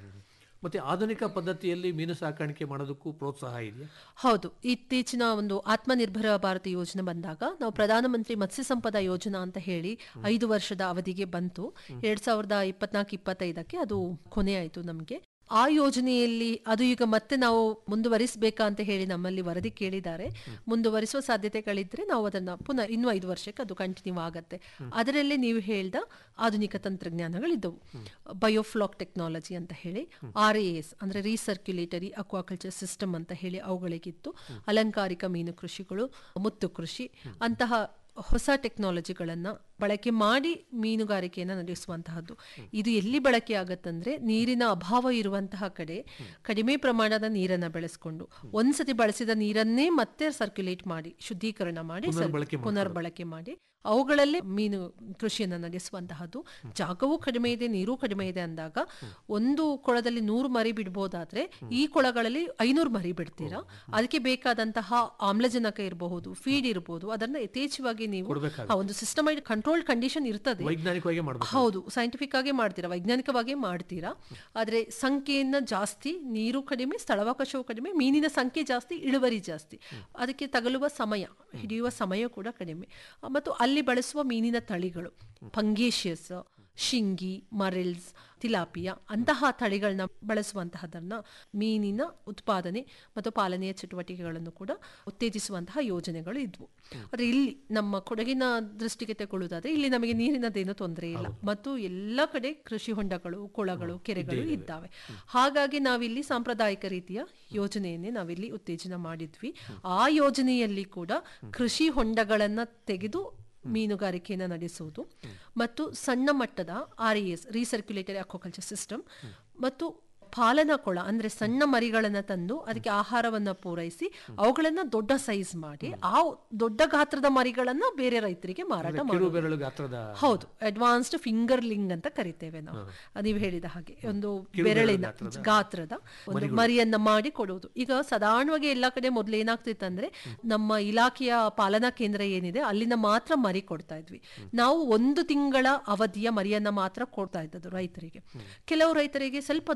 ಮತ್ತೆ ಆಧುನಿಕ ಪದ್ಧತಿಯಲ್ಲಿ ಮೀನು ಸಾಕಾಣಿಕೆ ಮಾಡೋದಕ್ಕೂ ಪ್ರೋತ್ಸಾಹ ಇದೆಯಾ
ಹೌದು ಇತ್ತೀಚಿನ ಒಂದು ಆತ್ಮನಿರ್ಭರ ಭಾರತ ಯೋಜನೆ ಬಂದಾಗ ನಾವು ಪ್ರಧಾನಮಂತ್ರಿ ಮತ್ಸ್ಯ ಸಂಪದ ಯೋಜನಾ ಅಂತ ಹೇಳಿ ಐದು ವರ್ಷದ ಅವಧಿಗೆ ಬಂತು ಎರಡ್ ಸಾವಿರದ ಇಪ್ಪತ್ನಾಲ್ಕು ಇಪ್ಪತ್ತೈದಕ್ಕೆ ಅದು ಕೊನೆ ಆಯಿತು ನಮಗೆ ಆ ಯೋಜನೆಯಲ್ಲಿ ಅದು ಈಗ ಮತ್ತೆ ನಾವು ಮುಂದುವರಿಸಬೇಕಾ ಅಂತ ಹೇಳಿ ನಮ್ಮಲ್ಲಿ ವರದಿ ಕೇಳಿದ್ದಾರೆ ಮುಂದುವರಿಸುವ ಸಾಧ್ಯತೆಗಳಿದ್ರೆ ನಾವು ಅದನ್ನ ಪುನಃ ಇನ್ನೂ ಐದು ವರ್ಷಕ್ಕೆ ಅದು ಕಂಟಿನ್ಯೂ ಆಗತ್ತೆ ಅದರಲ್ಲೇ ನೀವು ಹೇಳ್ದ ಆಧುನಿಕ ತಂತ್ರಜ್ಞಾನಗಳಿದ್ದವು ಬಯೋಫ್ಲಾಕ್ ಟೆಕ್ನಾಲಜಿ ಅಂತ ಹೇಳಿ ಆರ್ ಎಸ್ ಅಂದ್ರೆ ರೀಸರ್ಕ್ಯುಲೇಟರಿ ಅಕ್ವಾಕಲ್ಚರ್ ಸಿಸ್ಟಮ್ ಅಂತ ಹೇಳಿ ಅವುಗಳಿಗಿತ್ತು ಅಲಂಕಾರಿಕ ಮೀನು ಕೃಷಿಗಳು ಮುತ್ತು ಕೃಷಿ ಅಂತಹ ಹೊಸ ಟೆಕ್ನಾಲಜಿಗಳನ್ನ ಬಳಕೆ ಮಾಡಿ ಮೀನುಗಾರಿಕೆಯನ್ನು ನಡೆಸುವಂತಹದ್ದು ಇದು ಎಲ್ಲಿ ಬಳಕೆ ಆಗತ್ತಂದ್ರೆ ನೀರಿನ ಅಭಾವ ಇರುವಂತಹ ಕಡೆ ಕಡಿಮೆ ಪ್ರಮಾಣದ ನೀರನ್ನ ಬೆಳೆಸ್ಕೊಂಡು ಒಂದ್ಸತಿ ಬಳಸಿದ ನೀರನ್ನೇ ಮತ್ತೆ ಸರ್ಕ್ಯುಲೇಟ್ ಮಾಡಿ ಶುದ್ಧೀಕರಣ ಮಾಡಿ ಸರ್-
ಪುನರ್ಬಳಕೆ ಮಾಡೋದು.
ಪುನರ್ಬಳಕೆ ಮಾಡಿ ಅವುಗಳಲ್ಲೇ ಮೀನು ಕೃಷಿಯನ್ನು ನಡೆಸುವಂತಹದ್ದು ಜಾಗವೂ ಕಡಿಮೆ ಇದೆ ನೀರು ಕಡಿಮೆ ಇದೆ ಅಂದಾಗ ಒಂದು ಕೊಳದಲ್ಲಿ ನೂರು ಮರಿ ಬಿಡ್ಬೋದಾದ್ರೆ ಈ ಕೊಳಗಳಲ್ಲಿ ಐನೂರು ಮರಿ ಬಿಡ್ತೀರಾ ಅದಕ್ಕೆ ಬೇಕಾದಂತಹ ಆಮ್ಲಜನಕ ಇರಬಹುದು ಫೀಡ್ ಇರಬಹುದು ಅದನ್ನ ಯಥೇಚ್ಛವಾಗಿ ನೀವು
ಕೊಡ್ಬೇಕಾಗುತ್ತೆ.
ಆ, ಒಂದು ಸಿಸ್ಟಮೈಡ್ ಕಂಟ್ರೋಲ್ ಕಂಡೀಷನ್ ಇರ್ತದೆ
ವೈಜ್ಞಾನಿಕವಾಗಿ ಮಾಡಬೇಕು
ಹೌದು ಸೈಂಟಿಫಿಕ್ ಆಗಿ ಮಾಡ್ತೀರಾ ವೈಜ್ಞಾನಿಕವಾಗಿ ಮಾಡ್ತೀರಾ ಆದ್ರೆ ಸಂಖ್ಯೆಯನ್ನ ಜಾಸ್ತಿ ನೀರು ಕಡಿಮೆ ಸ್ಥಳಾವಕಾಶವು ಕಡಿಮೆ ಮೀನಿನ ಸಂಖ್ಯೆ ಜಾಸ್ತಿ ಇಳುವರಿ ಜಾಸ್ತಿ ಅದಕ್ಕೆ ತಗಲುವ ಸಮಯ ಹಿಡಿಯುವ ಸಮಯ ಕೂಡ ಕಡಿಮೆ ಆ, ಮತ್ತು ಅಲ್ಲಿ ಬಳಸುವ ಮೀನಿನ ತಳಿಗಳು ಫಂಗೇಶಿಯಸ್ ಶಿಂಗಿ ಮರಿಲ್ಸ್ ತಿಲಾಪಿಯ ಅಂತಹ ತಳಿಗಳನ್ನ ಬಳಸುವಂತಹದನ್ನ ಮೀನಿನ ಉತ್ಪಾದನೆ ಮತ್ತು ಪಾಲನೆಯ ಚಟುವಟಿಕೆಗಳನ್ನು ಕೂಡ ಉತ್ತೇಜಿಸುವಂತಹ ಯೋಜನೆಗಳು ಇದ್ವು ಆದ್ರೆ ಇಲ್ಲಿ ನಮ್ಮ ಕೊಡಗಿನ ದೃಷ್ಟಿಗೆ ತಗೊಳ್ಳುವುದಾದ್ರೆ ಇಲ್ಲಿ ನಮಗೆ ನೀರಿನದೇನು ತೊಂದರೆ ಇಲ್ಲ ಮತ್ತು ಎಲ್ಲ ಕಡೆ ಕೃಷಿ ಹೊಂಡಗಳು ಕೊಳಗಳು ಕೆರೆಗಳು ಇದ್ದಾವೆ ಹಾಗಾಗಿ ನಾವಿಲ್ಲಿ ಸಾಂಪ್ರದಾಯಿಕ ರೀತಿಯ ಯೋಜನೆಯನ್ನೇ ನಾವಿಲ್ಲಿ ಉತ್ತೇಜನ ಮಾಡಿದ್ವಿ ಆ ಯೋಜನೆಯಲ್ಲಿ ಕೂಡ ಕೃಷಿ ಹೊಂಡಗಳನ್ನ ತೆಗೆದು ಮೀನುಗಾರಿಕೆಯನ್ನು ನಡೆಸುವುದು ಮತ್ತು ಸಣ್ಣ ಮಟ್ಟದ R S recirculatory aquaculture system ಮತ್ತು ಪಾಲನಾ ಕೊಳ ಅಂದ್ರೆ ಸಣ್ಣ ಮರಿಗಳನ್ನ ತಂದು ಅದಕ್ಕೆ ಆಹಾರವನ್ನ ಪೂರೈಸಿ ಅವುಗಳನ್ನ ದೊಡ್ಡ ಸೈಜ್ ಮಾಡಿ ಆ ದೊಡ್ಡ ಗಾತ್ರದ ಮರಿಗಳನ್ನ ಬೇರೆ ರೈತರಿಗೆ ಮಾರಾಟ
ಕಿರು
ಮಾಡೋದು
ಬೆರಳು ಗಾತ್ರದ
ಹೌದು ಅಡ್ವಾನ್ಸ್ಡ್ ಫಿಂಗರ್ ಲಿಂಗ್ ಅಂತ ಕರಿತೇವೆ ನಾವು ನೀವು ಹೇಳಿದ ಹಾಗೆ ಒಂದು
ಕಿರು
ಬೆರಳಿನ
ಗಾತ್ರದ
ಗಾತ್ರದ ಒಂದು
ಮರಿಗಳು.
ಮರಿಯನ್ನ ಮಾಡಿ ಕೊಡುವುದು ಈಗ ಸಾಧಾರಣವಾಗಿ ಎಲ್ಲಾ ಕಡೆ ಮೊದಲು ಏನಾಗ್ತಿತ್ತಂದ್ರೆ ನಮ್ಮ ಇಲಾಖೆಯ ಪಾಲನಾ ಕೇಂದ್ರ ಏನಿದೆ ಅಲ್ಲಿನ ಮಾತ್ರ ಮರಿ ಕೊಡ್ತಾ ಇದ್ವಿ ನಾವು ಒಂದು ತಿಂಗಳ ಅವಧಿಯ ಮರಿಯನ್ನ ಮಾತ್ರ ಕೊಡ್ತಾ ಇದ್ದದ್ದು ರೈತರಿಗೆ ಕೆಲವು ರೈತರಿಗೆ ಸ್ವಲ್ಪ ದೊಡ್ಡ ಗಾತ್ರ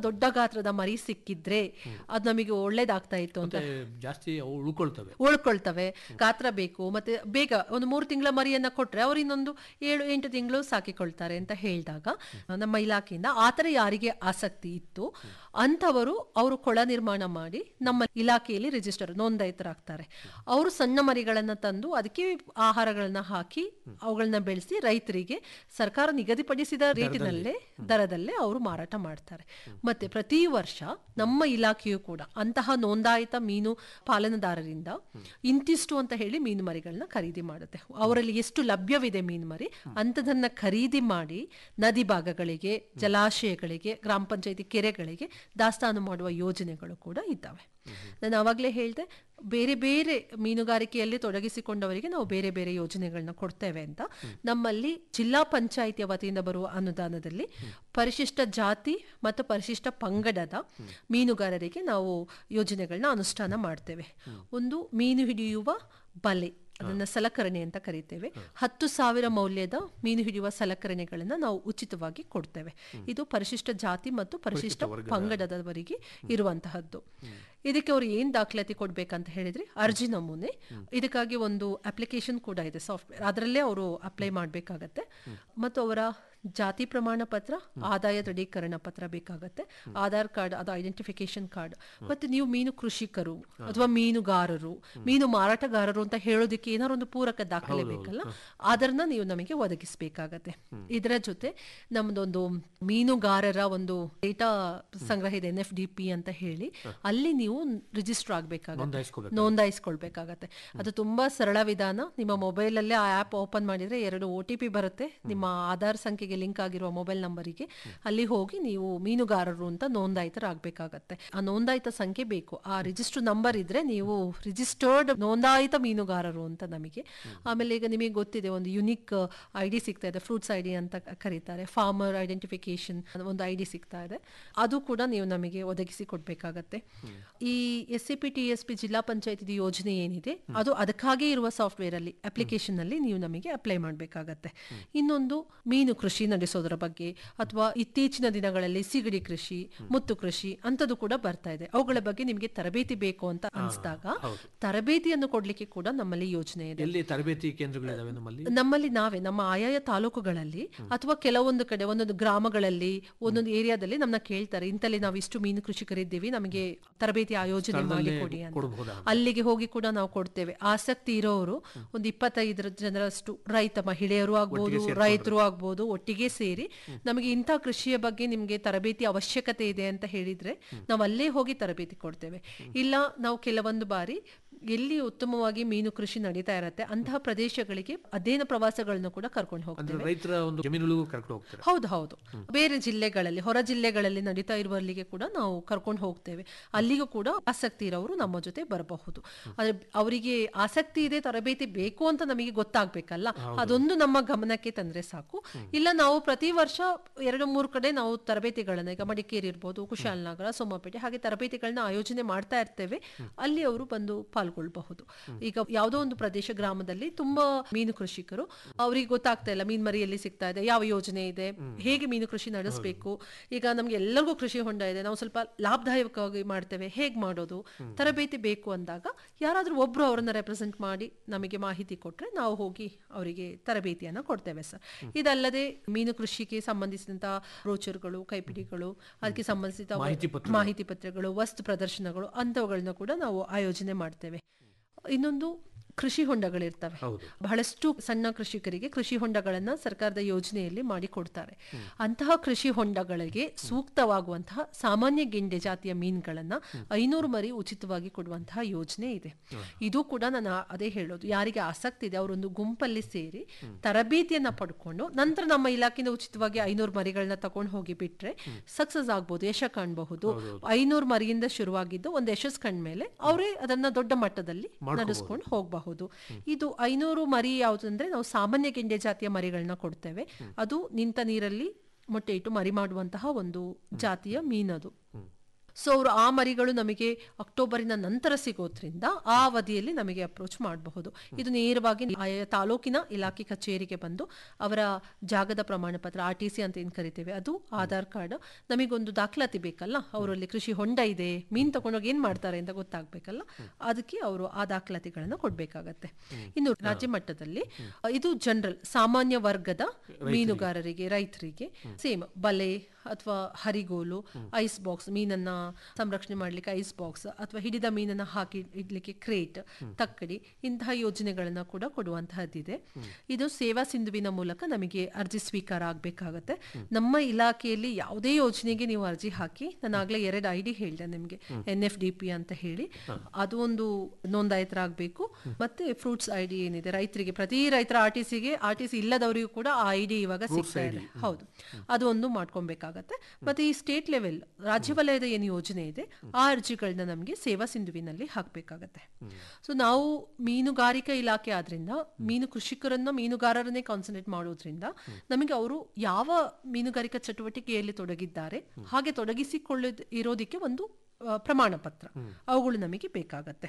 ಗಾತ್ರದ ಮರಿ ಸಿಕ್ಕಿದ್ರೆ ಅದು ನಮಗೆ ಒಳ್ಳೇದಾಗ್ತಾ ಇತ್ತು ಅಂತ
ಮತ್ತೆ ಜಾಸ್ತಿ ಅವು ಉಳ್ಕೊಳ್ತವೆ
ಉಳ್ಕೊಳ್ತವೆ ಗಾತ್ರ ಬೇಕು ಮತ್ತೆ ಬೇಗ ಒಂದು ಮೂರು ತಿಂಗಳ ಮರಿಯನ್ನ ಕೊಟ್ರೆ ಅವ್ರು ಇನ್ನೊಂದು ಏಳು ಎಂಟು ತಿಂಗಳು ಸಾಕಿಕೊಳ್ತಾರೆ ಅಂತ ಹೇಳಿದಾಗ ನಮ್ಮ ಇಲಾಖೆಯಿಂದ ಆ ಥರ ಯಾರಿಗೆ ಆಸಕ್ತಿ ಇತ್ತು ಅಂಥವರು ಅವರು ಕೊಳ ನಿರ್ಮಾಣ ಮಾಡಿ ನಮ್ಮ ಇಲಾಖೆಯಲ್ಲಿ ರಿಜಿಸ್ಟರ್ ನೋಂದಾಯಿತರಾಗ್ತಾರೆ ಅವರು ಸಣ್ಣ ಮರಿಗಳನ್ನ ತಂದು ಅದಕ್ಕೆ ಆಹಾರಗಳನ್ನ ಹಾಕಿ ಅವುಗಳನ್ನ ಬೆಳೆಸಿ ರೈತರಿಗೆ ಸರ್ಕಾರ ನಿಗದಿಪಡಿಸಿದ ರೇಟಿನಲ್ಲೇ ದರದಲ್ಲೇ ಅವರು ಮಾರಾಟ ಮಾಡ್ತಾರೆ ಮತ್ತೆ ಪ್ರತಿ ವರ್ಷ ನಮ್ಮ ಇಲಾಖೆಯು ಕೂಡ ಅಂತಹ ನೋಂದಾಯಿತ ಮೀನು ಪಾಲನದಾರರಿಂದ ಇಂತಿಷ್ಟು ಅಂತ ಹೇಳಿ ಮೀನು ಮರಿಗಳನ್ನ ಖರೀದಿ ಮಾಡುತ್ತೆ ಅವರಲ್ಲಿ ಎಷ್ಟು ಲಭ್ಯವಿದೆ ಮೀನು ಮರಿ ಅಂಥದನ್ನ ಖರೀದಿ ಮಾಡಿ ನದಿ ಭಾಗಗಳಿಗೆ ಜಲಾಶಯಗಳಿಗೆ ಗ್ರಾಮ ಪಂಚಾಯತಿ ಕೆರೆಗಳಿಗೆ ದಾಸ್ತಾನು ಮಾಡುವ ಯೋಜನೆಗಳು ಕೂಡ ಇದ್ದಾವೆ ನಾನು ಆವಾಗಲೇ ಹೇಳಿದೆ ಬೇರೆ ಬೇರೆ ಮೀನುಗಾರಿಕೆಯಲ್ಲಿ ತೊಡಗಿಸಿಕೊಂಡವರಿಗೆ ನಾವು ಬೇರೆ ಬೇರೆ ಯೋಜನೆಗಳನ್ನ ಕೊಡ್ತೇವೆ ಅಂತ ನಮ್ಮಲ್ಲಿ ಜಿಲ್ಲಾ ಪಂಚಾಯಿತಿಯ ವತಿಯಿಂದ ಬರುವ ಅನುದಾನದಲ್ಲಿ ಪರಿಶಿಷ್ಟ ಜಾತಿ ಮತ್ತು ಪರಿಶಿಷ್ಟ ಪಂಗಡದ ಮೀನುಗಾರರಿಗೆ ನಾವು ಯೋಜನೆಗಳನ್ನ ಅನುಷ್ಠಾನ ಮಾಡ್ತೇವೆ ಒಂದು ಮೀನು ಹಿಡಿಯುವ ಬಲೆ ಅದನ್ನ ಸಲಕರಣೆ ಅಂತ ಕರಿತೇವೆ ಹತ್ತು ಸಾವಿರ ಮೌಲ್ಯದ ಮೀನು ಹಿಡಿಯುವ ಸಲಕರಣೆಗಳನ್ನ ನಾವು ಉಚಿತವಾಗಿ ಕೊಡ್ತೇವೆ ಇದು ಪರಿಶಿಷ್ಟ ಜಾತಿ ಮತ್ತು ಪರಿಶಿಷ್ಟ ಪಂಗಡದವರಿಗೆ ಇರುವಂತಹದ್ದು ಇದಕ್ಕೆ ಅವರು ಏನ್ ದಾಖಲಾತಿ ಕೊಡ್ಬೇಕಂತ ಹೇಳಿದ್ರೆ ಅರ್ಜಿ ನಮೂನೆ ಇದಕ್ಕಾಗಿ ಒಂದು ಅಪ್ಲಿಕೇಶನ್ ಕೂಡ ಇದೆ ಸಾಫ್ಟ್ವೇರ್ ಅದರಲ್ಲೇ ಅವರು ಅಪ್ಲೈ ಮಾಡಬೇಕಾಗತ್ತೆ ಮತ್ತು ಅವರ ಜಾತಿ ಪ್ರಮಾಣ ಪತ್ರ ಆದಾಯ ದೃಢೀಕರಣ ಪತ್ರ ಬೇಕಾಗತ್ತೆ ಆಧಾರ್ ಕಾರ್ಡ್ ಅದು ಐಡೆಂಟಿಫಿಕೇಶನ್ ಕಾರ್ಡ್ ಮತ್ತೆ ನೀವು ಮೀನು ಕೃಷಿಕರು ಅಥವಾ ಮೀನುಗಾರರು ಮೀನು ಮಾರಾಟಗಾರರು ಅಂತ ಹೇಳೋದಕ್ಕೆ ಏನಾದ್ರು ಒಂದು ಪೂರಕ ದಾಖಲೆ ಬೇಕಲ್ಲ ಅದನ್ನ ನೀವು ನಮಗೆ ಒದಗಿಸಬೇಕಾಗತ್ತೆ ಇದರ ಜೊತೆ ನಮ್ದೊಂದು ಮೀನುಗಾರರ ಒಂದು ಡೇಟಾ ಸಂಗ್ರಹ ಇದೆ ಎನ್ ಎಫ್ ಡಿ ಪಿ ಅಂತ ಹೇಳಿ ಅಲ್ಲಿ ನೀವು ರಿಜಿಸ್ಟರ್ ಆಗ್ಬೇಕಾಗತ್ತೆ
ನೋಂದಾಯಿಸ್ಕೋಬೇಕು.
ನೋಂದಾಯಿಸ್ಕೊಳ್ಬೇಕಾಗತ್ತೆ ಅದು ತುಂಬಾ ಸರಳ ವಿಧಾನ ನಿಮ್ಮ ಮೊಬೈಲ್ ಅಲ್ಲೇ ಆ ಆಪ್ ಓಪನ್ ಮಾಡಿದ್ರೆ ಎರಡು ಒ ಟಿ ಪಿ ಬರುತ್ತೆ ನಿಮ್ಮ ಆಧಾರ್ ಸಂಖ್ಯೆಗೆ ಲಿಂಕ್ ಆಗಿರುವ ಮೊಬೈಲ್ ನಂಬರಿಗೆ ಅಲ್ಲಿ ಹೋಗಿ ನೀವು ಮೀನುಗಾರರು ಅಂತ ನೋಂದಾಯಿತರಾಗಬೇಕಾಗತ್ತೆ ಆ ನೋಂದಾಯಿತ ಸಂಖ್ಯೆ ಬೇಕು ಆ ರಿಜಿಸ್ಟರ್ ನಂಬರ್ ಇದ್ರೆ ನೀವು ರಿಜಿಸ್ಟರ್ಡ್ ನೋಂದಾಯಿತ ಮೀನುಗಾರರು ಅಂತ ನಮಗೆ ಆಮೇಲೆ ಈಗ ನಿಮಗೆ ಗೊತ್ತಿದೆ ಒಂದು ಯುನಿಕ್ ಐ ಡಿ ಸಿಗ್ತಾ ಇದೆ ಫ್ರೂಟ್ಸ್ ಐ ಡಿ ಅಂತ ಕರೀತಾರೆ ಫಾರ್ಮರ್ ಐಡೆಂಟಿಫಿಕೇಶನ್ ಒಂದು ಐ ಡಿ ಸಿಗ್ತಾ ಇದೆ ಅದು ಕೂಡ ನೀವು ನಮಗೆ ಒದಗಿಸಿ ಕೊಡ್ಬೇಕಾಗತ್ತೆ ಈ S C P T S P ಜಿಲ್ಲಾ ಪಂಚಾಯತಿ ಯೋಜನೆ ಏನಿದೆ ಅದು ಅದಕ್ಕಾಗಿ ಇರುವ ಸಾಫ್ಟ್ವೇರ್ ಅಲ್ಲಿ ಅಪ್ಲಿಕೇಶನ್ ಅಲ್ಲಿ ನೀವು ನಮಗೆ ಅಪ್ಲೈ ಮಾಡಬೇಕಾಗತ್ತೆ ಇನ್ನೊಂದು ಮೀನು ಕೃಷಿ ನಡೆಸೋದರ ಬಗ್ಗೆ ಅಥವಾ ಇತ್ತೀಚಿನ ದಿನಗಳಲ್ಲಿ ಸಿಗಡಿ ಕೃಷಿ ಮುತ್ತು ಕೃಷಿ ಅಂತದ್ದು ಕೂಡ ಬರ್ತಾ ಇದೆ ಅವುಗಳ ಬಗ್ಗೆ ನಿಮಗೆ ತರಬೇತಿ ಬೇಕು ಅಂತ ಅನಿಸಿದಾಗ ತರಬೇತಿಯನ್ನು ಕೊಡ್ಲಿಕ್ಕೆ ಕೂಡ ನಮ್ಮಲ್ಲಿ ಯೋಜನೆ ಇದೆ
ಎಲ್ಲಿ ತರಬೇತಿ ಕೇಂದ್ರಗಳಿದಾವೆ ನಮ್ಮಲ್ಲಿ
ನಮ್ಮಲ್ಲಿ ನಾವೇ ನಮ್ಮ ಆಯಾಯ ತಾಲೂಕುಗಳಲ್ಲಿ ಅಥವಾ ಕೆಲವೊಂದು ಕಡೆ ಒಂದೊಂದು ಗ್ರಾಮಗಳಲ್ಲಿ ಒಂದೊಂದು ಏರಿಯಾದಲ್ಲಿ ನಮ್ಮನ್ನ ಕೇಳ್ತಾರೆ ಇಂತಲ್ಲಿ ನಾವು ಇಷ್ಟು ಮೀನು ಕೃಷಿಕರಿದ್ದೀವಿ ನಮಗೆ ತರಬೇತಿ ಆಯೋಜನೆ ಮಾಡಿ
ಸ್ಥಳದಲ್ಲೇ
ಕೊಡಿ ಅಂತ
ಕೊಡ್ಬೋದಾ?
ಅಲ್ಲಿಗೆ ಹೋಗಿ ಕೂಡ ನಾವು ಕೊಡ್ತೇವೆ ಆಸಕ್ತಿ ಇರೋರು ಒಂದು ಇಪ್ಪತ್ತೈದರ ಜನರಷ್ಟು ರೈತ ಮಹಿಳೆಯರು ಆಗ್ಬೋದು ರೈತರು ಆಗ್ಬೋದು ಒಟ್ಟಿಗೆ ಸೇರಿ ನಮಗೆ ಇಂಥ ಕೃಷಿಯ ಬಗ್ಗೆ ನಿಮ್ಗೆ ತರಬೇತಿ ಅವಶ್ಯಕತೆ ಇದೆ ಅಂತ ಹೇಳಿದ್ರೆ ನಾವು ಅಲ್ಲೇ ಹೋಗಿ ತರಬೇತಿ ಕೊಡ್ತೇವೆ ಇಲ್ಲ ನಾವು ಕೆಲವೊಂದು ಬಾರಿ ಎಲ್ಲಿ ಉತ್ತಮವಾಗಿ ಮೀನು ಕೃಷಿ ನಡೀತಾ ಇರತ್ತೆ ಅಂತಹ ಪ್ರದೇಶಗಳಿಗೆ ಅಧ್ಯಯನ ಪ್ರವಾಸಗಳನ್ನು ಕೂಡ ಕರ್ಕೊಂಡು
ಅಂದ್ರೆ
ಹೋಗ್ತೇವೆ
ರೈತರ ಒಂದು ಜಮೀನುಗಳಿಗೂ ಕರ್ಕೊಂಡು ಹೋಗ್ತಾರೆ
ಹೌದು ಹೌದು ಬೇರೆ ಜಿಲ್ಲೆಗಳಲ್ಲಿ ಹೊರ ಜಿಲ್ಲೆಗಳಲ್ಲಿ ನಡೀತಾ ಇರುವಲ್ಲಿಗೆ ಕೂಡ ನಾವು ಕರ್ಕೊಂಡು ಹೋಗ್ತೇವೆ ಅಲ್ಲಿಗೂ ಕೂಡ ಆಸಕ್ತಿ ಇರೋರು ನಮ್ಮ ಜೊತೆ ಬರಬಹುದು ಆದ್ರೆ ಅವರಿಗೆ ಆಸಕ್ತಿ ಇದೆ ತರಬೇತಿ ಬೇಕು ಅಂತ ನಮಗೆ ಗೊತ್ತಾಗ್ಬೇಕಲ್ಲ ಅದೊಂದು ನಮ್ಮ ಗಮನಕ್ಕೆ ತಂದ್ರೆ ಸಾಕು ಇಲ್ಲ ನಾವು ಪ್ರತಿ ವರ್ಷ ಎರಡು ಮೂರು ಕಡೆ ನಾವು ತರಬೇತಿಗಳನ್ನ ಈಗ ಮಡಿಕೇರಿ ಇರ್ಬೋದು ಕುಶಾಲನಗರ ಸೋಮಪೇಟೆ ಹಾಗೆ ತರಬೇತಿಗಳನ್ನ ಆಯೋಜನೆ ಮಾಡ್ತಾ ಇರ್ತೇವೆ ಅಲ್ಲಿ ಅವರು ಬಂದು ಪಾಲ್ಗೊಳ್ಬಹುದು ಈಗ ಯಾವುದೋ ಒಂದು ಪ್ರದೇಶ ಗ್ರಾಮದಲ್ಲಿ ತುಂಬಾ ಮೀನು ಕೃಷಿಕರು ಅವರಿಗೆ ಗೊತ್ತಾಗ್ತಾ ಇಲ್ಲ ಮೀನ್ ಮರಿ ಎಲ್ಲಿ ಸಿಗ್ತಾ ಇದೆ ಯಾವ ಯೋಜನೆ ಇದೆ ಹೇಗೆ ಮೀನು ಕೃಷಿ ನಡೆಸಬೇಕು ಈಗ ನಮ್ಗೆ ಎಲ್ಲರಿಗೂ ಕೃಷಿ ಹೊಂಡ ಇದೆ ನಾವು ಸ್ವಲ್ಪ ಲಾಭದಾಯಕವಾಗಿ ಮಾಡ್ತೇವೆ ಹೇಗ್ ಮಾಡೋದು ತರಬೇತಿ ಬೇಕು ಅಂದಾಗ ಯಾರಾದ್ರೂ ಒಬ್ರು ಅವರನ್ನ ರೆಪ್ರೆಸೆಂಟ್ ಮಾಡಿ ನಮಗೆ ಮಾಹಿತಿ ಕೊಟ್ರೆ ನಾವು ಹೋಗಿ ಅವರಿಗೆ ತರಬೇತಿಯನ್ನ ಕೊಡ್ತೇವೆ ಸರ್ ಇದಲ್ಲದೆ ಮೀನು ಕೃಷಿಗೆ ಸಂಬಂಧಿಸಿದಂತ ಬ್ರೋಚರ್ಗಳು ಕೈಪಿಡಿಗಳು ಅದಕ್ಕೆ ಸಂಬಂಧಿಸಿದ
ಮಾಹಿತಿ ಪತ್ರಗಳು.
ಮಾಹಿತಿ ಪತ್ರಗಳು ವಸ್ತು ಪ್ರದರ್ಶನಗಳು ಅಂಥವುಗಳನ್ನ ಕೂಡ ನಾವು ಆಯೋಜನೆ ಮಾಡ್ತೇವೆ ಇನ್ನೊಂದು ಕೃಷಿ ಹೊಂಡಗಳಿರ್ತವೆ
ಹೌದು.
ಬಹಳಷ್ಟು ಸಣ್ಣ ಕೃಷಿಕರಿಗೆ ಕೃಷಿ ಹೊಂಡಗಳನ್ನ ಸರ್ಕಾರದ ಯೋಜನೆಯಲ್ಲಿ ಮಾಡಿಕೊಡ್ತಾರೆ ಅಂತಹ ಕೃಷಿ ಹೊಂಡಗಳಿಗೆ ಸೂಕ್ತವಾಗುವಂತಹ ಸಾಮಾನ್ಯ ಗೆಂಡೆ ಜಾತಿಯ ಮೀನುಗಳನ್ನ ಐನೂರು ಮರಿ ಉಚಿತವಾಗಿ ಕೊಡುವಂತಹ ಯೋಜನೆ ಇದೆ ಇದು ಕೂಡ ನಾನು ಅದೇ ಹೇಳೋದು ಯಾರಿಗೆ ಆಸಕ್ತಿ ಇದೆ ಅವರೊಂದು ಗುಂಪಲ್ಲಿ ಸೇರಿ ತರಬೇತಿಯನ್ನ ಪಡ್ಕೊಂಡು ನಂತರ ನಮ್ಮ ಇಲಾಖೆಯಿಂದ ಉಚಿತವಾಗಿ ಐನೂರು ಮರಿಗಳನ್ನ ತಗೊಂಡು ಹೋಗಿ ಬಿಟ್ರೆ ಸಕ್ಸಸ್ ಆಗ್ಬೋದು ಯಶ ಕಾಣಬಹುದು ಐನೂರು ಮರಿಯಿಂದ ಶುರುವಾಗಿದ್ದು ಒಂದು ಯಶಸ್ ಕಂಡ್ಮೇಲೆ ಅವರೇ ಅದನ್ನ ದೊಡ್ಡ ಮಟ್ಟದಲ್ಲಿ ನಡೆಸ್ಕೊಂಡು ಹೋಗಬಹುದು ಇದು ಐನೂರು ಮರಿ ಯಾವುದಂದ್ರೆ ನಾವು ಸಾಮಾನ್ಯ ಗೆಂಡೆ ಜಾತಿಯ ಮರಿಗಳನ್ನ ಕೊಡ್ತೇವೆ ಅದು ನಿಂತ ನೀರಲ್ಲಿ ಮೊಟ್ಟೆ ಇಟ್ಟು ಮರಿ ಮಾಡುವಂತಹ ಒಂದು ಜಾತಿಯ ಮೀನದು ಸೊ ಅವರು ಆ ಮರಿಗಳು ನಮಗೆ ಅಕ್ಟೋಬರಿನ ನಂತರ ಸಿಗೋದ್ರಿಂದ ಆ ಅವಧಿಯಲ್ಲಿ ನಮಗೆ ಅಪ್ರೋಚ್ ಮಾಡಬಹುದು ಇದು ನೇರವಾಗಿ ಆಯಾ ತಾಲೂಕಿನ ಇಲಾಖೆ ಕಚೇರಿಗೆ ಬಂದು ಅವರ ಜಾಗದ ಪ್ರಮಾಣ ಪತ್ರ ಆರ್ ಟಿ ಸಿ ಅಂತ ಏನು ಕರಿತೇವೆ ಅದು ಆಧಾರ್ ಕಾರ್ಡ್ ನಮಗೊಂದು ದಾಖಲಾತಿ ಬೇಕಲ್ಲ ಅವರಲ್ಲಿ ಕೃಷಿ ಹೊಂಡ ಇದೆ ಮೀನ್ ತಗೊಂಡೋಗಿ ಏನ್ ಮಾಡ್ತಾರೆ ಅಂತ ಗೊತ್ತಾಗ್ಬೇಕಲ್ಲ ಅದಕ್ಕೆ ಅವರು ಆ ದಾಖಲಾತಿಗಳನ್ನ ಕೊಡ್ಬೇಕಾಗತ್ತೆ ಇನ್ನು ರಾಜ್ಯ ಮಟ್ಟದಲ್ಲಿ ಇದು ಜನರಲ್ ಸಾಮಾನ್ಯ ವರ್ಗದ ಮೀನುಗಾರರಿಗೆ ರೈತರಿಗೆ ಸೇಮ್ ಬಲೆ ಅಥವಾ ಹರಿಗೋಲು ಐಸ್ ಬಾಕ್ಸ್ ಮೀನನ್ನ ಸಂರಕ್ಷಣೆ ಮಾಡ್ಲಿಕ್ಕೆ ಐಸ್ ಬಾಕ್ಸ್ ಅಥವಾ ಹಿಡಿದ ಮೀನನ್ನ ಹಾಕಿ ಇಡ್ಲಿಕ್ಕೆ ಕ್ರೇಟ್ ತಕ್ಕಡಿ ಇಂತಹ ಯೋಜನೆಗಳನ್ನ ಕೂಡ ಕೊಡುವಂತಹದ್ದಿದೆ ಇದು ಸೇವಾ ಸಿಂಧುವಿನ ಮೂಲಕ ನಮಗೆ ಅರ್ಜಿ ಸ್ವೀಕಾರ ಆಗ್ಬೇಕಾಗತ್ತೆ ನಮ್ಮ ಇಲಾಖೆಯಲ್ಲಿ ಯಾವುದೇ ಯೋಜನೆಗೆ ನೀವು ಅರ್ಜಿ ಹಾಕಿ ನಾನು ಆಗ್ಲೇ ಎರಡು ಐ ಡಿ ಹೇಳಿದೆ ನಿಮ್ಗೆ ಎನ್ ಎಫ್ ಡಿ ಪಿ ಅಂತ ಹೇಳಿ ಅದು ಒಂದು ನೋಂದಾಯಿತರಾಗಬೇಕು ಮತ್ತೆ ಫ್ರೂಟ್ಸ್ ಐ ಡಿ ಏನಿದೆ ರೈತರಿಗೆ ಪ್ರತಿ ರೈತರ ಆರ್ ಟಿ ಸಿಗೆ ಆರ್ ಟಿ ಸಿ ಇಲ್ಲದವರಿಗೂ ಕೂಡ ಆ ಐ ಡಿ ಇವಾಗ ಸಿಗ್ತಾ ಇದೆ ಹೌದು ಅದು ಒಂದು ಮಾಡ್ಕೊಬೇಕಾಗತ್ತೆ ಮತ್ತೆ ಈ ಸ್ಟೇಟ್ ಲೆವೆಲ್ ರಾಜ್ಯ ವಲಯದ ಏನು ಯೋಜನೆ ಇದೆ ಆ ಅರ್ಜಿಗಳನ್ನ ನಮಗೆ ಸೇವಾ ಸಿಂಧುವಿನಲ್ಲಿ ಹಾಕಬೇಕಾಗತ್ತೆ ಸೊ ನಾವು ಮೀನುಗಾರಿಕಾ ಇಲಾಖೆ ಆದ್ರಿಂದ ಮೀನು ಕೃಷಿಕರನ್ನ ಮೀನುಗಾರರನ್ನೇ ಕಾನ್ಸಂಟ್ರೇಟ್ ಮಾಡೋದ್ರಿಂದ ನಮಗೆ ಅವರು ಯಾವ ಮೀನುಗಾರಿಕಾ ಚಟುವಟಿಕೆಯಲ್ಲಿ ತೊಡಗಿದ್ದಾರೆ ಹಾಗೆ ತೊಡಗಿಸಿಕೊಳ್ಳ ಇರೋದಿಕ್ಕೆ ಒಂದು ಆ, ಪ್ರಮಾಣ ಪತ್ರ ಅವುಗಳು ನಮಗೆ ಬೇಕಾಗತ್ತೆ